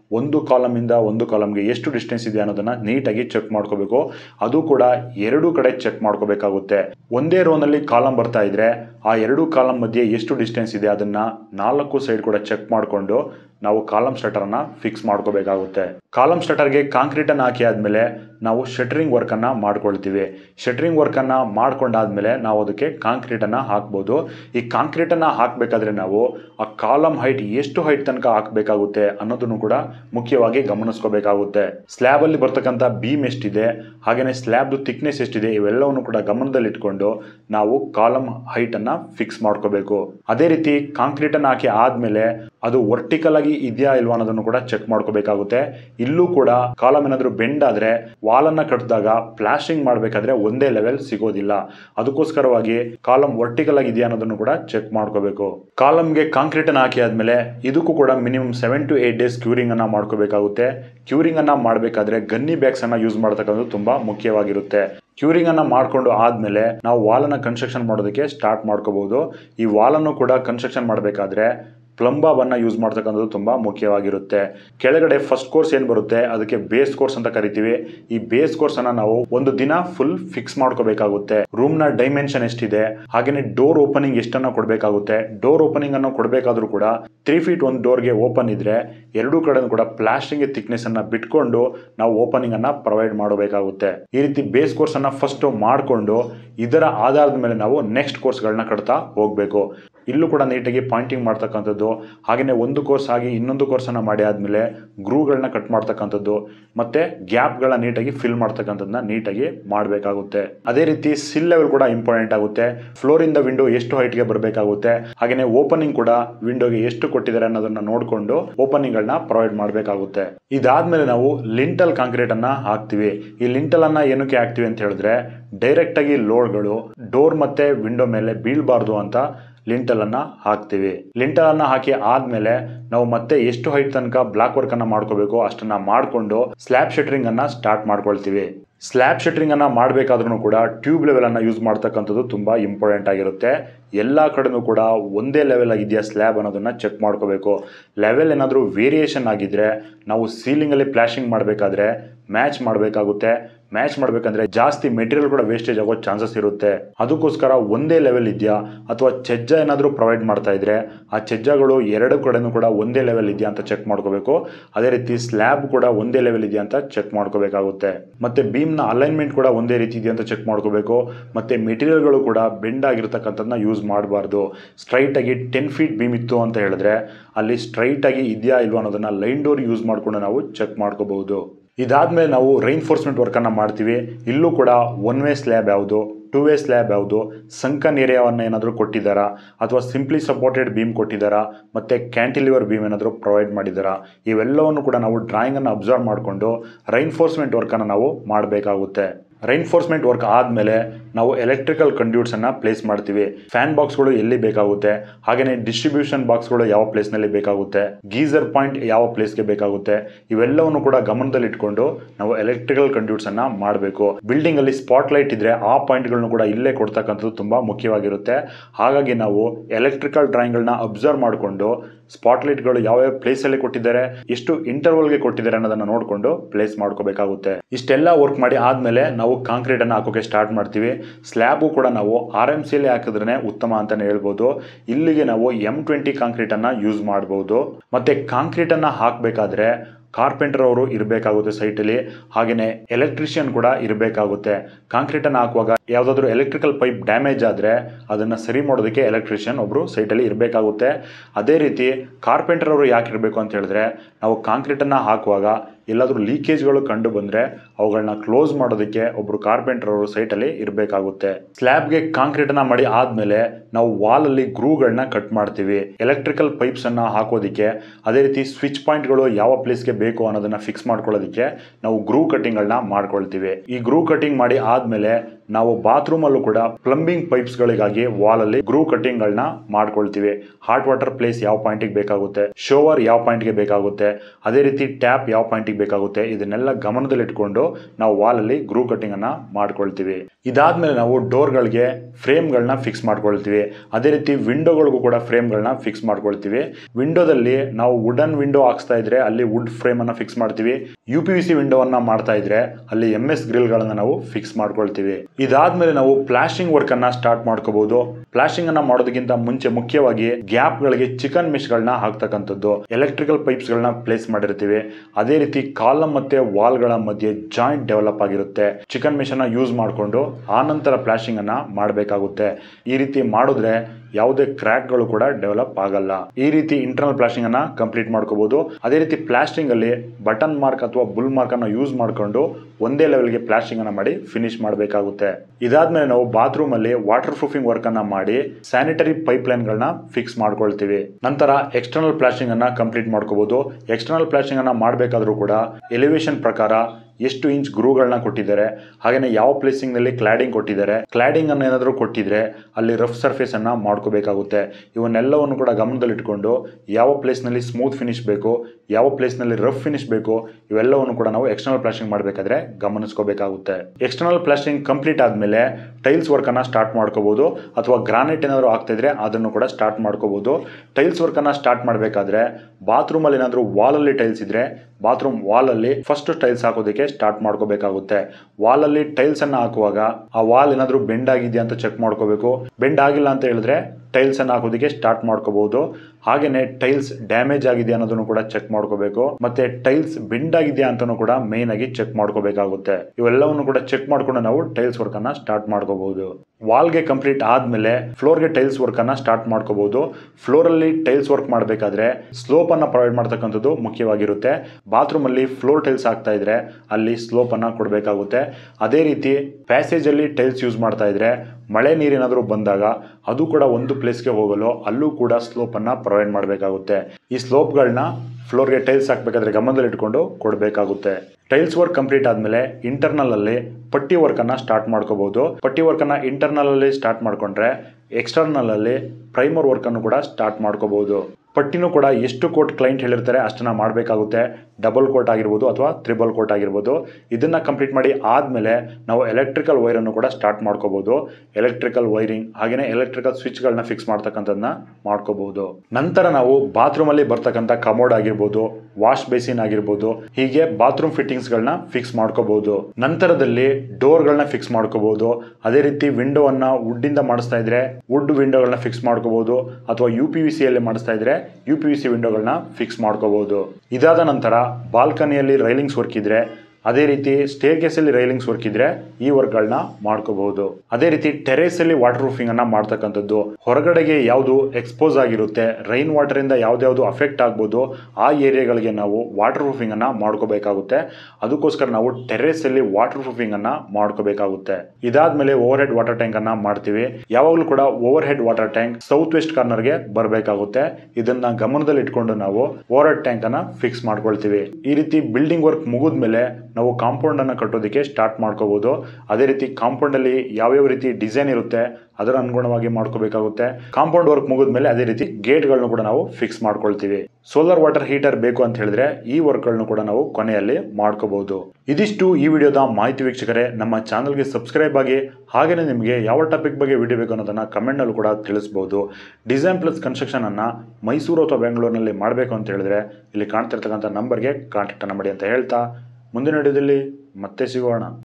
ಒಂದು ಕಾಲಮಿಂದ ಒಂದು ಕಾಲಮ್ಗೆ ಎಷ್ಟು ಡಿಸ್ಟೆನ್ಸ್ ಇದೆ ಅನ್ನೋದನ್ನ ನೀಟಾಗಿ ಚೆಕ್ ಮಾಡ್ಕೋಬೇಕು ಅದು ಕೂಡ ಎರಡು ಕಡೆ ಚೆಕ್ ಮಾಡ್ಕೋಬೇಕಾಗುತ್ತೆ ಒಂದೇ ರೋನಲ್ಲಿ ಕಾಲಮ್ ಬರ್ತಾ ಇದ್ರೆ ಆ ಎರಡು ಕಾಲಮ್ ಮಧ್ಯೆ ಎಷ್ಟು ಡಿಸ್ಟೆನ್ಸ್ ಇದೆ ಅದನ್ನ ನಾಲ್ಕು ಸೈಡ್ ಕೂಡ ಚೆಕ್ ಮಾಡಿಕೊಂಡು ನಾವು ಕಾಲಮ್ ಸ್ಟಟರ್ನ ಫಿಕ್ಸ್ ಮಾಡ್ಕೋಬೇಕಾಗುತ್ತೆ ಕಾಲಮ್ ಸ್ಟಟರ್ಗೆ ಕಾಂಕ್ರೀಟನ್ನು ಹಾಕಿ ಆದಮೇಲೆ ನಾವು ಶಟರಿಂಗ್ ವರ್ಕನ್ನು ಮಾಡ್ಕೊಳ್ತೀವಿ ಶಟರಿಂಗ್ ವರ್ಕನ್ನು ಮಾಡ್ಕೊಂಡಾದ್ಮೇಲೆ ನಾವು ಅದಕ್ಕೆ ಕಾಂಕ್ರೀಟನ್ನು ಹಾಕ್ಬೋದು ಈ ಕಾಂಕ್ರೀಟನ್ನು ಹಾಕಬೇಕಾದ್ರೆ ನಾವು ಆ ಕಾಲಮ್ ಹೈಟ್ ಎಷ್ಟು ಹೈಟ್ ತನಕ ಹಾಕಬೇಕಾಗುತ್ತೆ ಅನ್ನೋದನ್ನು ಕೂಡ ಮುಖ್ಯವಾಗಿ ಗಮನಿಸ್ಕೋಬೇಕಾಗುತ್ತೆ ಸ್ಲ್ಯಾಬಲ್ಲಿ ಬರ್ತಕ್ಕಂಥ ಬೀಮ್ ಎಷ್ಟಿದೆ ಹಾಗೆಯೇ ಸ್ಲ್ಯಾಬ್ದು ಥಿಕ್ನೆಸ್ ಎಷ್ಟಿದೆ ಇವೆಲ್ಲವನ್ನು ಕೂಡ ಗಮನದಲ್ಲಿ ಇಟ್ಕೊಂಡು ನಾವು ಕಾಲಮ್ ಹೈಟನ್ನು ಫಿಕ್ಸ್ ಮಾಡ್ಕೋಬೇಕು ಅದೇ ರೀತಿ ಕಾಂಕ್ರೀಟನ್ನು ಹಾಕಿ ಆದಮೇಲೆ ಅದು ವರ್ಟಿಕಲ್ ಆಗಿ ಇದೆಯಾ ಇಲ್ವಾ ಅನ್ನೋದನ್ನು ಕೂಡ ಚೆಕ್ ಮಾಡ್ಕೋಬೇಕಾಗುತ್ತೆ ಇಲ್ಲೂ ಕೂಡ ಕಾಲಮ್ ಏನಾದರೂ ಬೆಂಡ್ ಆದರೆ ವಾಲನ್ನು ಕಟ್ಟಿದಾಗ ಪ್ಲಾಸ್ಟಿಂಗ್ ಮಾಡಬೇಕಾದ್ರೆ ಒಂದೇ ಲೆವೆಲ್ ಸಿಗೋದಿಲ್ಲ ಅದಕ್ಕೋಸ್ಕರವಾಗಿ ಕಾಲಮ್ ವರ್ಟಿಕಲ್ ಆಗಿ ಇದೆಯಾ ಅನ್ನೋದನ್ನು ಕೂಡ ಚೆಕ್ ಮಾಡ್ಕೋಬೇಕು ಕಾಲಮ್ಗೆ ಕಾಂಕ್ರೀಟ್ ಅನ್ನು ಹಾಕಿ ಆದ್ಮೇಲೆ ಇದಕ್ಕೂ ಕೂಡ minimum seven to eight days curing ಅನ್ನ ಮಾಡ್ಕೋಬೇಕಾಗುತ್ತೆ ಕ್ಯೂರಿಂಗ್ ಅನ್ನ ಮಾಡಬೇಕಾದ್ರೆ ಗನ್ನಿ ಬ್ಯಾಗ್ಸ್ ಅನ್ನ ಯೂಸ್ ಮಾಡ್ತಕ್ಕಂಥದ್ದು ತುಂಬಾ ಮುಖ್ಯವಾಗಿರುತ್ತೆ ಕ್ಯೂರಿಂಗ್ ಅನ್ನ ಮಾಡ್ಕೊಂಡು ಆದ್ಮೇಲೆ ನಾವು ವಾಲನ್ನ ಕನ್ಸ್ಟ್ರಕ್ಷನ್ ಮಾಡೋದಕ್ಕೆ ಸ್ಟಾರ್ಟ್ ಮಾಡ್ಕೋಬಹುದು ಈ ವಾಲನ್ನು ಕೂಡ ಕನ್ಸ್ಟ್ರಕ್ಷನ್ ಮಾಡಬೇಕಾದ್ರೆ ಪ್ಲಂಬಾಬನ್ನ ಯೂಸ್ ಮಾಡ್ತಕ್ಕಂಥದ್ದು ತುಂಬ ಮುಖ್ಯವಾಗಿರುತ್ತೆ ಕೆಳಗಡೆ ಫಸ್ಟ್ ಕೋರ್ಸ್ ಏನು ಬರುತ್ತೆ ಅದಕ್ಕೆ ಬೇಸ್ ಕೋರ್ಸ್ ಅಂತ ಕರಿತೀವಿ ಈ ಬೇಸ್ ಕೋರ್ಸ್ ಅನ್ನ ನಾವು ಒಂದು ದಿನ ಫುಲ್ ಫಿಕ್ಸ್ ಮಾಡ್ಕೋಬೇಕಾಗುತ್ತೆ ರೂಮ್ ನ ಡೈಮೆನ್ಷನ್ ಎಷ್ಟಿದೆ ಹಾಗೇನೆ ಡೋರ್ ಓಪನಿಂಗ್ ಎಷ್ಟನ್ನ ಕೊಡಬೇಕಾಗುತ್ತೆ ಡೋರ್ ಓಪನಿಂಗ್ ಅನ್ನು ಕೊಡಬೇಕಾದ್ರೂ ಕೂಡ ತ್ರೀ ಫೀಟ್ ಒಂದು ಡೋರ್ಗೆ ಓಪನ್ ಇದ್ರೆ ಎರಡೂ ಕಡೆ ಕೂಡ ಪ್ಲಾಸ್ಟಿಂಗ್ ಥಿಕ್ನೆಸ್ ಅನ್ನ ಬಿಟ್ಕೊಂಡು ನಾವು ಓಪನಿಂಗ್ ಅನ್ನ ಪ್ರೊವೈಡ್ ಮಾಡಬೇಕಾಗುತ್ತೆ ಈ ರೀತಿ ಬೇಸ್ ಕೋರ್ಸ್ ಅನ್ನ ಫಸ್ಟ್ ಮಾಡಿಕೊಂಡು ಇದರ ಆಧಾರದ ಮೇಲೆ ನಾವು ನೆಕ್ಸ್ಟ್ ಕೋರ್ಸ್ಗಳನ್ನ ಕಟ್ತಾ ಹೋಗಬೇಕು ಇಲ್ಲೂ ಕೂಡ ನೀಟಾಗಿ ಪಾಯಿಂಟಿಂಗ್ ಮಾಡ್ತಕ್ಕಂಥದ್ದು ಹಾಗೆಯೇ ಒಂದು ಕೋರ್ಸ್ ಆಗಿ ಇನ್ನೊಂದು ಕೋರ್ಸನ್ನು ಮಾಡಿ ಆದಮೇಲೆ ಗ್ರೂಗಳನ್ನ ಕಟ್ ಮಾಡ್ತಕ್ಕಂಥದ್ದು ಮತ್ತು ಗ್ಯಾಪ್ಗಳನ್ನ ನೀಟಾಗಿ ಫಿಲ್ ಮಾಡ್ತಕ್ಕಂಥದ್ದನ್ನ ನೀಟಾಗಿ ಮಾಡಬೇಕಾಗುತ್ತೆ ಅದೇ ರೀತಿ ಸಿಲ್ ಲೆವೆಲ್ ಕೂಡ ಇಂಪಾರ್ಟೆಂಟ್ ಆಗುತ್ತೆ ಫ್ಲೋರಿಂದ ವಿಂಡೋ ಎಷ್ಟು ಹೈಟ್ಗೆ ಬರಬೇಕಾಗುತ್ತೆ ಹಾಗೆಯೇ ಓಪನಿಂಗ್ ಕೂಡ ವಿಂಡೋಗೆ ಎಷ್ಟು ಕೊಟ್ಟಿದ್ದಾರೆ ಅನ್ನೋದನ್ನ ನೋಡಿಕೊಂಡು ಓಪನಿಂಗ್ಗಳನ್ನ ಪ್ರೊವೈಡ್ ಮಾಡಬೇಕಾಗುತ್ತೆ ಇದಾದ್ಮೇಲೆ ನಾವು ಲಿಂಟಲ್ ಕಾಂಕ್ರೀಟ್ ಅನ್ನ ಹಾಕ್ತಿವಿ ಈ ಲಿಂಟಲ್ ಅನ್ನ ಏನಕ್ಕೆ ಹಾಕ್ತಿವಿ ಅಂತ ಹೇಳಿದ್ರೆ ಡೈರೆಕ್ಟ್ ಆಗಿ ಲೋಡ್ಗಳು ಡೋರ್ ಮತ್ತೆ ವಿಂಡೋ ಮೇಲೆ ಬೀಳಬಾರ್ದು ಅಂತ ಲಿಂಟಲ್ ಅನ್ನ ಹಾಕ್ತಿವಿ ಲಿಂಟಲ್ ಅನ್ನ ಹಾಕಿ ಆದ್ಮೇಲೆ ನಾವು ಮತ್ತೆ ಎಷ್ಟು ಹೈಟ್ ತನಕ ಬ್ಲಾಕ್ ವರ್ಕ್ ಅನ್ನ ಮಾಡ್ಕೋಬೇಕು ಅಷ್ಟನ್ನ ಮಾಡ್ಕೊಂಡು ಸ್ಲ್ಯಾಬ್ ಶಟರಿಂಗ್ ಅನ್ನ ಸ್ಟಾರ್ಟ್ ಮಾಡ್ಕೊಳ್ತೀವಿ ಸ್ಲ್ಯಾಬ್ ಶಟರಿಂಗ್ ಅನ್ನ ಮಾಡಬೇಕಾದ್ರೂ ಕೂಡ ಟ್ಯೂಬ್ ಲೆವೆಲ್ ಅನ್ನ ಯೂಸ್ ಮಾಡ್ತಕ್ಕಂಥದ್ದು ತುಂಬಾ ಇಂಪಾರ್ಟೆಂಟ್ ಆಗಿರುತ್ತೆ ಎಲ್ಲ ಕಡೆನೂ ಕೂಡ ಒಂದೇ ಲೆವೆಲ್ ಆಗಿದೆಯಾ ಸ್ಲ್ಯಾಬ್ ಅನ್ನೋದನ್ನ ಚೆಕ್ ಮಾಡ್ಕೋಬೇಕು ಲೆವೆಲ್ ಏನಾದರೂ ವೇರಿಯೇಷನ್ ಆಗಿದ್ರೆ ನಾವು ಸೀಲಿಂಗ್ ಅಲ್ಲಿ ಪ್ಲಾಶಿಂಗ್ ಮಾಡಬೇಕಾದ್ರೆ ಮ್ಯಾಚ್ ಮಾಡಬೇಕಾಗುತ್ತೆ ಮ್ಯಾಚ್ ಮಾಡಬೇಕಂದ್ರೆ ಜಾಸ್ತಿ ಮೆಟೀರಿಯಲ್ ಕೂಡ ವೇಸ್ಟೇಜ್ ಆಗೋ ಚಾನ್ಸಸ್ ಇರುತ್ತೆ ಅದಕ್ಕೋಸ್ಕರ ಒಂದೇ ಲೆವೆಲ್ ಇದೆಯಾ ಅಥವಾ ಚೆಜ್ಜ ಏನಾದರೂ ಪ್ರೊವೈಡ್ ಮಾಡ್ತಾ ಇದ್ರೆ ಆ ಚೆಜ್ಜಗಳು ಎರಡು ಕಡೆನೂ ಕೂಡ ಒಂದೇ ಲೆವೆಲ್ ಇದೆಯಾ ಅಂತ ಚೆಕ್ ಮಾಡ್ಕೋಬೇಕು ಅದೇ ರೀತಿ ಸ್ಲ್ಯಾಬ್ ಕೂಡ ಒಂದೇ ಲೆವೆಲ್ ಇದೆಯಾ ಅಂತ ಚೆಕ್ ಮಾಡ್ಕೋಬೇಕಾಗುತ್ತೆ ಮತ್ತೆ ಬೀಮ್ನ ಅಲೈನ್ಮೆಂಟ್ ಕೂಡ ಒಂದೇ ರೀತಿ ಇದೆಯಾ ಅಂತ ಚೆಕ್ ಮಾಡ್ಕೋಬೇಕು ಮತ್ತೆ ಮೆಟೀರಿಯಲ್ಗಳು ಕೂಡ ಬೆಂಡ್ ಆಗಿರ್ತಕ್ಕಂಥದ್ದನ್ನ ಯೂಸ್ ಮಾಡಬಾರ್ದು ಸ್ಟ್ರೈಟ್ ಆಗಿ ಟೆನ್ ಫೀಟ್ ಬೀಮ್ ಇತ್ತು ಅಂತ ಹೇಳಿದ್ರೆ ಅಲ್ಲಿ ಸ್ಟ್ರೈಟ್ ಆಗಿ ಇದೆಯಾ ಇಲ್ವಾ ಅನ್ನೋದನ್ನ ಲೈನ್ ಡೋರ್ ಯೂಸ್ ಮಾಡ್ಕೊಂಡು ನಾವು ಚೆಕ್ ಮಾಡ್ಕೋಬಹುದು ಇದಾದ್ಮೇಲೆ ನಾವು ರೈನ್ಫೋರ್ಸ್ಮೆಂಟ್ ವರ್ಕನ್ನು ಮಾಡ್ತೀವಿ ಇಲ್ಲೂ ಕೂಡ ಒನ್ ವೇ ಸ್ಲ್ಯಾಬ್ ಯಾವುದು ಟೂ ವೇ ಸ್ಲ್ಯಾಬ್ ಯಾವುದು ಸಂಕನ್ ಏರಿಯಾವನ್ನು ಏನಾದರೂ ಕೊಟ್ಟಿದ್ದಾರಾ ಅಥವಾ ಸಿಂಪ್ಲಿ ಸಪೋರ್ಟೆಡ್ ಬೀಮ್ ಕೊಟ್ಟಿದ್ದಾರಾ ಮತ್ತು ಕ್ಯಾಂಟಿಲಿವರ್ ಬೀಮ್ ಏನಾದರೂ ಪ್ರೊವೈಡ್ ಮಾಡಿದ್ದಾರಾ ಇವೆಲ್ಲವನ್ನು ಕೂಡ ನಾವು ಡ್ರಾಯಿಂಗನ್ನು ಅಬ್ಸರ್ವ್ ಮಾಡಿಕೊಂಡು ರೈನ್ಫೋರ್ಸ್ಮೆಂಟ್ ವರ್ಕನ್ನು ನಾವು ಮಾಡಬೇಕಾಗುತ್ತೆ ರೈನ್ಫೋರ್ಸ್ಮೆಂಟ್ ವರ್ಕ್ ಆದಮೇಲೆ ನಾವು ಎಲೆಕ್ಟ್ರಿಕಲ್ ಕಂಡ್ಯೂಟ್ಸನ್ನು ಪ್ಲೇಸ್ ಮಾಡ್ತೀವಿ ಫ್ಯಾನ್ ಬಾಕ್ಸ್ಗಳು ಎಲ್ಲಿ ಬೇಕಾಗುತ್ತೆ ಹಾಗೆಯೇ ಡಿಸ್ಟ್ರಿಬ್ಯೂಷನ್ ಬಾಕ್ಸ್ಗಳು ಯಾವ ಪ್ಲೇಸ್ನಲ್ಲಿ ಬೇಕಾಗುತ್ತೆ ಗೀಸರ್ ಪಾಯಿಂಟ್ ಯಾವ ಪ್ಲೇಸ್ಗೆ ಬೇಕಾಗುತ್ತೆ ಇವೆಲ್ಲವನ್ನು ಕೂಡ ಗಮನದಲ್ಲಿ ಇಟ್ಕೊಂಡು ನಾವು ಎಲೆಕ್ಟ್ರಿಕಲ್ ಕಂಡ್ಯೂಟ್ಸನ್ನು ಮಾಡಬೇಕು ಬಿಲ್ಡಿಂಗ್ ಅಲ್ಲಿ ಸ್ಪಾಟ್ ಲೈಟ್ ಇದ್ರೆ ಆ ಪಾಯಿಂಟ್ಗಳನ್ನು ಕೂಡ ಇಲ್ಲೇ ಕೊಡ್ತಕ್ಕಂಥದ್ದು ತುಂಬ ಮುಖ್ಯವಾಗಿರುತ್ತೆ ಹಾಗಾಗಿ ನಾವು ಎಲೆಕ್ಟ್ರಿಕಲ್ ಡ್ರಾಯಿಂಗ್ಗಳನ್ನ ಅಬ್ಸರ್ವ್ ಮಾಡಿಕೊಂಡು ಸ್ಪಾಟ್ ಲೈಟ್ಗಳು ಯಾವ್ಯಾವ ಪ್ಲೇಸಲ್ಲಿ ಕೊಟ್ಟಿದ್ದಾರೆ ಎಷ್ಟು ಇಂಟರ್ವಲ್ಗೆ ಕೊಟ್ಟಿದ್ದಾರೆ ಅನ್ನೋದನ್ನ ನೋಡಿಕೊಂಡು ಪ್ಲೇಸ್ ಮಾಡ್ಕೋಬೇಕಾಗುತ್ತೆ ಇಷ್ಟೆಲ್ಲ ವರ್ಕ್ ಮಾಡಿ ಆದಮೇಲೆ ನಾವು ಕಾಂಕ್ರೀಟ್ ಅನ್ನು ಹಾಕೋಕೆ ಸ್ಟಾರ್ಟ್ ಮಾಡ್ತೀವಿ ಸ್ಲ್ಯಾಬು ಕೂಡ ನಾವು ಆರ್ ಎಮ್ ಸಿಲಿ ಹಾಕಿದ್ರೆ ಉತ್ತಮ ಅಂತಾನೆ ಹೇಳ್ಬೋದು ಇಲ್ಲಿಗೆ ನಾವು ಎಂ ಟ್ವೆಂಟಿ ಕಾಂಕ್ರೀಟ್ ಅನ್ನ ಯೂಸ್ ಮಾಡಬಹುದು ಮತ್ತೆ ಕಾಂಕ್ರೀಟ್ ಅನ್ನ ಹಾಕಬೇಕಾದ್ರೆ ಕಾರ್ಪೆಂಟರ್ ಅವರು ಇರಬೇಕಾಗುತ್ತೆ ಸೈಟಲ್ಲಿ ಹಾಗೆಯೇ ಎಲೆಕ್ಟ್ರಿಷಿಯನ್ ಕೂಡ ಇರಬೇಕಾಗುತ್ತೆ ಕಾಂಕ್ರೀಟನ್ನು ಹಾಕುವಾಗ ಯಾವುದಾದ್ರೂ ಎಲೆಕ್ಟ್ರಿಕಲ್ ಪೈಪ್ ಡ್ಯಾಮೇಜ್ ಆದರೆ ಅದನ್ನು ಸರಿ ಮಾಡೋದಕ್ಕೆ ಎಲೆಕ್ಟ್ರಿಷಿಯನ್ ಒಬ್ಬರು ಸೈಟಲ್ಲಿ ಇರಬೇಕಾಗುತ್ತೆ ಅದೇ ರೀತಿ ಕಾರ್ಪೆಂಟರ್ ಅವರು ಯಾಕೆ ಇರಬೇಕು ಅಂತ ಹೇಳಿದ್ರೆ ನಾವು ಕಾಂಕ್ರೀಟನ್ನು ಹಾಕುವಾಗ ಎಲ್ಲಾದರೂ ಲೀಕೇಜ್ಗಳು ಕಂಡು ಬಂದರೆ ಅವುಗಳನ್ನ ಕ್ಲೋಸ್ ಮಾಡೋದಕ್ಕೆ ಒಬ್ಬರು ಕಾರ್ಪೆಂಟರ್ ಅವರು ಸೈಟಲ್ಲಿ ಇರಬೇಕಾಗುತ್ತೆ ಸ್ಲ್ಯಾಬ್ಗೆ ಕಾಂಕ್ರೀಟನ್ನು ಮಾಡಿ ಆದಮೇಲೆ ನಾವು ವಾಲಲ್ಲಿ ಗ್ರೂಗಳನ್ನ ಕಟ್ ಮಾಡ್ತೀವಿ ಎಲೆಕ್ಟ್ರಿಕಲ್ ಪೈಪ್ಸನ್ನು ಹಾಕೋದಕ್ಕೆ ಅದೇ ರೀತಿ ಸ್ವಿಚ್ ಪಾಯಿಂಟ್ಗಳು ಯಾವ ಪ್ಲೇಸ್ಗೆ ಬೇಕು ಅನ್ನೋದನ್ನ ಫಿಕ್ಸ್ ಮಾಡ್ಕೊಳ್ಳೋದಕ್ಕೆ ನಾವು ಗ್ರೂ ಕಟ್ಟಿಂಗ್ಗಳನ್ನ ಮಾಡ್ಕೊಳ್ತೀವಿ ಈ ಗ್ರೂ ಕಟ್ಟಿಂಗ್ ಮಾಡಿ ಆದಮೇಲೆ ನಾವು ಬಾತ್ರೂಮಲ್ಲೂ ಕೂಡ ಪ್ಲಂಬಿಂಗ್ ಪೈಪ್ಸ್ಗಳಿಗಾಗಿ ವಾಲಲ್ಲಿ ಗ್ರೂ ಕಟ್ಟಿಂಗ್ಗಳನ್ನ ಮಾಡ್ಕೊಳ್ತೀವಿ ಹಾಟ್ ವಾಟರ್ ಪ್ಲೇಸ್ ಯಾವ ಪಾಯಿಂಟಿಗೆ ಬೇಕಾಗುತ್ತೆ ಶೋವರ್ ಯಾವ ಪಾಯಿಂಟ್ಗೆ ಬೇಕಾಗುತ್ತೆ ಅದೇ ರೀತಿ ಟ್ಯಾಪ್ ಯಾವ ಪಾಯಿಂಟಿಗೆ ಬೇಕಾಗುತ್ತೆ ಇದನ್ನೆಲ್ಲ ಗಮನದಲ್ಲಿಟ್ಕೊಂಡು ನಾವು ವಾಲಲ್ಲಿ ಗ್ರೂ ಕಟ್ಟಿಂಗ್ ಅನ್ನ ಮಾಡ್ಕೊಳ್ತೀವಿ ಇದಾದ್ಮೇಲೆ ನಾವು ಡೋರ್ಗಳಿಗೆ ಫ್ರೇಮ್ಗಳನ್ನ ಫಿಕ್ಸ್ ಮಾಡ್ಕೊಳ್ತೀವಿ ಅದೇ ರೀತಿ ವಿಂಡೋಗಳಿಗೂ ಕೂಡ ಫ್ರೇಮ್ಗಳನ್ನ ಫಿಕ್ಸ್ ಮಾಡ್ಕೊಳ್ತೀವಿ ವಿಂಡೋದಲ್ಲಿ ನಾವು ವುಡನ್ ವಿಂಡೋ ಹಾಕ್ಸ್ತಾ ಇದ್ರೆ ಅಲ್ಲಿ ವುಡ್ ಫ್ರೇಮ್ ಅನ್ನ ಫಿಕ್ಸ್ ಮಾಡ್ತೀವಿ ಯು ಪಿ ವಿ ಸಿ ವಿಂಡೋವನ್ನ ಮಾಡ್ತಾ ಇದ್ರೆ ಅಲ್ಲಿ ಎಂ ಎಸ್ ಗ್ರಿಲ್ಗಳನ್ನ ನಾವು ಫಿಕ್ಸ್ ಮಾಡ್ಕೊಳ್ತೀವಿ ಇದಾದ್ಮೇಲೆ ನಾವು ಪ್ಲಾಸ್ಟಿಂಗ್ ವರ್ಕ್ ಅನ್ನ ಸ್ಟಾರ್ಟ್ ಮಾಡ್ಕೋಬಹುದು ಪ್ಲಾಸ್ಟಿಂಗ್ ಅನ್ನ ಮಾಡೋದಕ್ಕಿಂತ ಮುಂಚೆ ಮುಖ್ಯವಾಗಿ ಗ್ಯಾಪ್ ಗಳಿಗೆ ಚಿಕನ್ ಮೆಶ್ ಗಳನ್ನ ಹಾಕ್ತಕ್ಕಂಥದ್ದು ಎಲೆಕ್ಟ್ರಿಕಲ್ ಪೈಪ್ಸ್ ಗಳನ್ನ ಪ್ಲೇಸ್ ಮಾಡಿರ್ತೀವಿ ಅದೇ ರೀತಿ ಕಾಲಮ್ ಮತ್ತೆ ವಾಲ್ ಗಳ ಮಧ್ಯೆ ಜಾಯಿಂಟ್ ಡೆವಲಪ್ ಆಗಿರುತ್ತೆ ಚಿಕನ್ ಮೆಶ್ ಅನ್ನ ಯೂಸ್ ಮಾಡಿಕೊಂಡು ಆ ನಂತರ ಪ್ಲಾಸ್ಟಿಂಗ್ ಅನ್ನ ಮಾಡಬೇಕಾಗುತ್ತೆ ಈ ರೀತಿ ಮಾಡಿದ್ರೆ ಯಾವುದೇ ಕ್ರ್ಯಾಕ್ಗಳು ಕೂಡ ಡೆವಲಪ್ ಆಗಲ್ಲ ಈ ರೀತಿ ಇಂಟರ್ನಲ್ ಪ್ಲಾಸ್ಟಿಂಗ್ ಅನ್ನ ಕಂಪ್ಲೀಟ್ ಮಾಡ್ಕೋಬಹುದು ಅದೇ ರೀತಿ ಪ್ಲಾಸ್ಟಿಂಗ್ ಅಲ್ಲಿ ಬಟನ್ ಮಾರ್ಕ್ ಅಥವಾ ಬುಲ್ ಮಾರ್ಕ್ ಅನ್ನ ಯೂಸ್ ಮಾಡಿಕೊಂಡು ಒಂದೇ ಲೆವೆಲ್ಗೆ ಪ್ಲಾಸ್ಟಿಂಗ್ ಅನ್ನ ಮಾಡಿ ಫಿನಿಶ್ ಮಾಡಬೇಕಾಗುತ್ತೆ ಇದಾದ್ಮೇಲೆ ನಾವು ಬಾತ್ರೂಮ್ ಅಲ್ಲಿ ವಾಟರ್ ಪ್ರೂಫಿಂಗ್ ವರ್ಕ್ ಅನ್ನ ಮಾಡಿ ಸ್ಯಾನಿಟರಿ ಪೈಪ್ ಲೈನ್ ಗಳನ್ನ ಫಿಕ್ಸ್ ಮಾಡ್ಕೊಳ್ತೀವಿ ನಂತರ ಎಕ್ಸ್ಟರ್ನಲ್ ಪ್ಲಾಸ್ಟಿಂಗ್ ಅನ್ನ ಕಂಪ್ಲೀಟ್ ಮಾಡ್ಕೋಬಹುದು ಎಕ್ಸ್ಟರ್ನಲ್ ಪ್ಲಾಸ್ಟಿಂಗ್ ಅನ್ನ ಮಾಡಬೇಕಾದ್ರೂ ಕೂಡ ಎಲಿವೇಶನ್ ಪ್ರಕಾರ ಎಷ್ಟು ಇಂಚ್ ಗ್ರೂಗಳನ್ನ ಕೊಟ್ಟಿದ್ದಾರೆ ಹಾಗೆಯೇ ಯಾವ ಪ್ಲೇಸಿಂಗ್ ನಲ್ಲಿ ಕ್ಲಾಡಿಂಗ್ ಕೊಟ್ಟಿದ್ದಾರೆ ಕ್ಲಾಡಿಂಗ್ ಅನ್ನ ಏನಾದರೂ ಕೊಟ್ಟಿದ್ರೆ ಅಲ್ಲಿ ರಫ್ ಸರ್ಫೇಸ್ ಅನ್ನ ಮಾಡ್ಕೋಬೇಕಾಗುತ್ತೆ ಇವನ್ನೆಲ್ಲವನ್ನು ಕೂಡ ಗಮನದಲ್ಲಿಟ್ಕೊಂಡು ಯಾವ ಪ್ಲೇಸ್ ನಲ್ಲಿ ಸ್ಮೂತ್ ಫಿನಿಶ್ ಬೇಕು ಯಾವ ಪ್ಲೇಸ್ ನಲ್ಲಿ ರಫ್ ಫಿನಿಶ್ ಬೇಕು ಇವೆಲ್ಲವನ್ನು ಕೂಡ ನಾವು ಎಕ್ಸ್ಟರ್ನಲ್ ಪ್ಲಾಸ್ಟಿಂಗ್ ಮಾಡಬೇಕಾದ್ರೆ ಗಮನಿಸ್ಕೋಬೇಕಾಗುತ್ತೆ ಎಕ್ಸ್ಟರ್ನಲ್ ಪ್ಲಾಸ್ಟಿಂಗ್ ಕಂಪ್ಲೀಟ್ ಆದ್ಮೇಲೆ ಟೈಲ್ಸ್ ವರ್ಕ್ ಅನ್ನ ಸ್ಟಾರ್ಟ್ ಮಾಡ್ಕೋಬಹುದು ಅಥವಾ ಗ್ರಾನೈಟ್ ಏನಾದರೂ ಆಗ್ತಿದ್ರೆ ಅದನ್ನು ಕೂಡ ಸ್ಟಾರ್ಟ್ ಮಾಡ್ಕೋಬಹುದು ಟೈಲ್ಸ್ ವರ್ಕ್ ಅನ್ನ ಸ್ಟಾರ್ಟ್ ಮಾಡಬೇಕಾದ್ರೆ ಬಾತ್ರೂಮ್ ಅಲ್ಲಿ ಏನಾದರೂ ವಾಲ್ ಅಲ್ಲಿ ಟೈಲ್ಸ್ ಇದ್ರೆ ಬಾತ್ರೂಮ್ ವಾಲ್ ಅಲ್ಲಿ ಫಸ್ಟ್ ಟೈಲ್ಸ್ ಹಾಕೋದಕ್ಕೆ ಸ್ಟಾರ್ಟ್ ಮಾಡ್ಕೋಬೇಕಾಗುತ್ತೆ ವಾಲ್ ಅಲ್ಲಿ ಟೈಲ್ಸ್ ಅನ್ನ ಹಾಕುವಾಗ ಆ ವಾಲ್ ಏನಾದರೂ ಬೆಂಡ್ ಆಗಿದೆಯಾ ಅಂತ ಚೆಕ್ ಮಾಡ್ಕೋಬೇಕು ಬೆಂಡ್ ಆಗಿಲ್ಲ ಅಂತ ಹೇಳಿದ್ರೆ ಟೈಲ್ಸ್ ಅನ್ನ ಹಾಕೋದಕ್ಕೆ ಸ್ಟಾರ್ಟ್ ಮಾಡ್ಕೋಬಹುದು ಹಾಗೇನೆ ಟೈಲ್ಸ್ ಡ್ಯಾಮೇಜ್ ಆಗಿದೆಯಾ ಅನ್ನೋದನ್ನು ಕೂಡ ಚೆಕ್ ಮಾಡ್ಕೋಬೇಕು ಮತ್ತೆ ಟೈಲ್ಸ್ ಬೆಂಡ್ ಆಗಿದೆಯಾ ಅಂತಾನು ಕೂಡ ಮೇನ್ ಆಗಿ ಚೆಕ್ ಮಾಡ್ಕೋಬೇಕಾಗುತ್ತೆ ಇವೆಲ್ಲವನ್ನು ಕೂಡ ಚೆಕ್ ಮಾಡ್ಕೊಂಡು ನಾವು ಟೈಲ್ಸ್ ವರ್ಕ್ ಅನ್ನ ಸ್ಟಾರ್ಟ್ ಮಾಡ್ಕೋಬಹುದು ವಾಲ್ಗೆ ಕಂಪ್ಲೀಟ್ ಆದ್ಮೇಲೆ ಫ್ಲೋರ್ಗೆ ಟೈಲ್ಸ್ ವರ್ಕ್ ಅನ್ನ ಸ್ಟಾರ್ಟ್ ಮಾಡ್ಕೋಬಹುದು ಫ್ಲೋರ್ ಅಲ್ಲಿ ಟೈಲ್ಸ್ ವರ್ಕ್ ಮಾಡಬೇಕಾದ್ರೆ ಸ್ಲೋಪ್ ಅನ್ನ ಪ್ರೊವೈಡ್ ಮಾಡ್ತಕ್ಕಂಥದ್ದು ಮುಖ್ಯವಾಗಿರುತ್ತೆ ಬಾತ್ರೂಮ್ ಅಲ್ಲಿ ಫ್ಲೋರ್ ಟೈಲ್ಸ್ ಹಾಕ್ತಾ ಇದ್ರೆ ಅಲ್ಲಿ ಸ್ಲೋಪ್ ಅನ್ನ ಕೊಡಬೇಕಾಗುತ್ತೆ ಅದೇ ರೀತಿ ಪ್ಯಾಸೇಜ್ ಅಲ್ಲಿ ಟೈಲ್ಸ್ ಯೂಸ್ ಮಾಡ್ತಾ ಇದ್ರೆ ಮಳೆ ನೀರೇನಾದರೂ ಬಂದಾಗ ಅದು ಕೂಡ ಒಂದು ಪ್ಲೇಸ್ಗೆ ಹೋಗಲು ಅಲ್ಲೂ ಕೂಡ ಸ್ಲೋಪ್ ಅನ್ನ ಪ್ರೊವೈಡ್ ಮಾಡಬೇಕಾಗುತ್ತೆ ಈ ಸ್ಲೋಪ್ಗಳನ್ನ ಫ್ಲೋರ್ಗೆ ಟೈಲ್ಸ್ ಹಾಕಬೇಕಾದ್ರೆ ಗಮನದಲ್ಲಿ ಇಟ್ಕೊಂಡು ಕೊಡಬೇಕಾಗುತ್ತೆ ಟೈಲ್ಸ್ ವರ್ಕ್ ಕಂಪ್ಲೀಟ್ ಆದಮೇಲೆ ಇಂಟರ್ನಲ್ ಅಲ್ಲಿ ಪಟ್ಟಿ ವರ್ಕ್ ಅನ್ನ ಸ್ಟಾರ್ಟ್ ಮಾಡ್ಕೋಬಹುದು ಪಟ್ಟಿ ವರ್ಕ್ ಅನ್ನ ಇಂಟರ್ನಲ್ ಅಲ್ಲಿ ಸ್ಟಾರ್ಟ್ ಮಾಡ್ಕೊಂಡ್ರೆ ಎಕ್ಸ್ಟರ್ನಲ್ ಅಲ್ಲಿ ಪ್ರೈಮರ್ ವರ್ಕ್ ಅನ್ನು ಕೂಡ ಸ್ಟಾರ್ಟ್ ಮಾಡ್ಕೋಬಹುದು ಪಟ್ಟಿನೂ ಕೂಡ ಎಷ್ಟು ಕೋಟ್ ಕ್ಲೈಂಟ್ ಹೇಳಿರ್ತಾರೆ ಅಷ್ಟನ್ನ ಮಾಡಬೇಕಾಗುತ್ತೆ ಡಬಲ್ ಕೋಟ್ ಆಗಿರ್ಬೋದು ಅಥವಾ ತ್ರಿಬಲ್ ಕೋಟ್ ಆಗಿರ್ಬೋದು ಇದನ್ನ ಕಂಪ್ಲೀಟ್ ಮಾಡಿ ಆದಮೇಲೆ ನಾವು ಎಲೆಕ್ಟ್ರಿಕಲ್ ವೈರನ್ನು ಕೂಡ ಸ್ಟಾರ್ಟ್ ಮಾಡ್ಕೋಬಹುದು ಎಲೆಕ್ಟ್ರಿಕಲ್ ವೈರಿಂಗ್ ಹಾಗೆಯೇ ಎಲೆಕ್ಟ್ರಿಕಲ್ ಸ್ವಿಚ್ಗಳನ್ನ ಫಿಕ್ಸ್ ಮಾಡ್ತಕ್ಕಂಥದ್ದನ್ನ ಮಾಡ್ಕೋಬಹುದು ನಂತರ ನಾವು ಬಾತ್ರೂಮಲ್ಲಿ ಬರ್ತಕ್ಕಂಥ ಕಮೋಡ್ ಆಗಿರ್ಬೋದು ವಾಶ್ ಬೇಸಿನ್ ಆಗಿರ್ಬೋದು ಹೀಗೆ ಬಾತ್ರೂಮ್ ಫಿಟ್ಟಿಂಗ್ಸ್ಗಳನ್ನ ಫಿಕ್ಸ್ ಮಾಡ್ಕೋಬಹುದು ನಂತರದಲ್ಲಿ ಡೋರ್ಗಳನ್ನ ಫಿಕ್ಸ್ ಮಾಡ್ಕೋಬಹುದು ಅದೇ ರೀತಿ ವಿಂಡೋವನ್ನ ವುಡ್ಡಿಂದ ಮಾಡಿಸ್ತಾ ಇದ್ರೆ ವುಡ್ ವಿಂಡೋಗಳನ್ನ ಫಿಕ್ಸ್ ಮಾಡ್ಕೋಬಹುದು ಅಥವಾ ಯು ಪಿ ವಿ ಸಿಯಲ್ಲಿ ಮಾಡಿಸ್ತಾ ಇದ್ರೆ ಯು ಪಿ ವಿ ಸಿ ವಿಂಡೋಗಳನ್ನ ಫಿಕ್ಸ್ ಮಾಡ್ಕೋಬಹುದು ಇದಾದ ನಂತರ ಬಾಲ್ಕನಿಯಲ್ಲಿ ರೈಲಿಂಗ್ಸ್ ವರ್ಕ್ ಇದ್ರೆ ಅದೇ ರೀತಿ ಸ್ಟೇರ್ ಕೇಸಲ್ಲಿ ರೈಲಿಂಗ್ಸ್ ವರ್ಕ್ ಇದ್ರೆ ಈ ವರ್ಕ್ಗಳನ್ನ ಮಾಡ್ಕೋಬಹುದು ಅದೇ ರೀತಿ ಟೆರೇಸ್ ಅಲ್ಲಿ ವಾಟರ್ ಪ್ರೂಫಿಂಗ್ ಅನ್ನ ಮಾಡ್ತಕ್ಕಂಥದ್ದು ಹೊರಗಡೆಗೆ ಯಾವುದು ಎಕ್ಸ್ಪೋಸ್ ಆಗಿರುತ್ತೆ ರೈನ್ ವಾಟರ್ ಇಂದ ಯಾವ್ದ್ಯಾವ್ದು ಅಫೆಕ್ಟ್ ಆಗ್ಬೋದು ಆ ಏರಿಯಾಗಳಿಗೆ ನಾವು ವಾಟರ್ ಪ್ರೂಫಿಂಗ್ ಅನ್ನ ಮಾಡ್ಕೋಬೇಕಾಗುತ್ತೆ ಅದಕ್ಕೋಸ್ಕರ ನಾವು ಟೆರೇಸ್ ಅಲ್ಲಿ ವಾಟರ್ ಪ್ರೂಫಿಂಗ್ ಅನ್ನ ಮಾಡ್ಕೋಬೇಕಾಗುತ್ತೆ ಇದಾದ್ಮೇಲೆ ಓವರ್ ಹೆಡ್ ವಾಟರ್ ಟ್ಯಾಂಕ್ ಅನ್ನ ಮಾಡ್ತೀವಿ ಯಾವಾಗಲೂ ಕೂಡ over head water tank south west ಕಾರ್ನರ್ಗೆ ಬರಬೇಕಾಗುತ್ತೆ ಇದನ್ನ ಗಮನದಲ್ಲಿ ಇಟ್ಕೊಂಡು ನಾವು ಓವರ್ ಹೆಡ್ ಟ್ಯಾಂಕ್ ಅನ್ನ ಫಿಕ್ಸ್ ಮಾಡ್ಕೊಳ್ತೀವಿ ಈ ರೀತಿ ಬಿಲ್ಡಿಂಗ್ ವರ್ಕ್ ಮುಗಿದ್ಮೇಲೆ ನಾವು ಕಾಂಪೌಂಡ್ ಅನ್ನ ಕಟ್ಟೋದಕ್ಕೆ ಸ್ಟಾರ್ಟ್ ಮಾಡ್ಕೋಬಹುದು ಅದೇ ರೀತಿ ಕಾಂಪೌಂಡ್ ಅಲ್ಲಿ ಯಾವ್ಯಾವ ರೀತಿ ಡಿಸೈನ್ ಇರುತ್ತೆ ಅದರ ಅನುಗುಣವಾಗಿ ಮಾಡ್ಕೋಬೇಕಾಗುತ್ತೆ ಕಾಂಪೌಂಡ್ ವರ್ಕ್ ಮುಗಿದ್ಮೇಲೆ ಅದೇ ರೀತಿ ಗೇಟ್ಗಳನ್ನು ಕೂಡ ನಾವು ಫಿಕ್ಸ್ ಮಾಡ್ಕೊಳ್ತೀವಿ ಸೋಲಾರ್ ವಾಟರ್ ಹೀಟರ್ ಬೇಕು ಅಂತ ಹೇಳಿದ್ರೆ ಈ ವರ್ಕ್ಗಳನ್ನು ಕೂಡ ನಾವು ಕೊನೆಯಲ್ಲಿ ಮಾಡ್ಕೋಬಹುದು ಇದಿಷ್ಟು ಈ ವಿಡಿಯೋದ ಮಾಹಿತಿ ವೀಕ್ಷಕರೇ ನಮ್ಮ ಚಾನಲ್ಗೆ ಸಬ್ಸ್ಕ್ರೈಬ್ ಆಗಿ ಹಾಗೆಯೇ ನಿಮಗೆ ಯಾವ ಟಾಪಿಕ್ ಬಗ್ಗೆ ವಿಡಿಯೋ ಬೇಕು ಅನ್ನೋದನ್ನ ಕಮೆಂಟ್ನಲ್ಲೂ ಕೂಡ ತಿಳಿಸ್ಬೋದು ಡಿಸೈನ್ ಪ್ಲಸ್ ಕನ್ಸ್ಟ್ರಕ್ಷನ್ ಅನ್ನ ಮೈಸೂರು ಅಥವಾ ಬೆಂಗಳೂರಿನಲ್ಲಿ ಮಾಡಬೇಕು ಅಂತ ಹೇಳಿದ್ರೆ ಇಲ್ಲಿ ಕಾಣ್ತಿರ್ತಕ್ಕಂಥ ನಂಬರ್ಗೆ ಕಾಂಟ್ಯಾಕ್ಟ್ ಅನ್ನ ಮಾಡಿ ಅಂತ ಹೇಳ್ತಾ ಮುಂದಿನ ವಿಡಿಯೋದಲ್ಲಿ ಮತ್ತೆ ಸಿಗೋಣ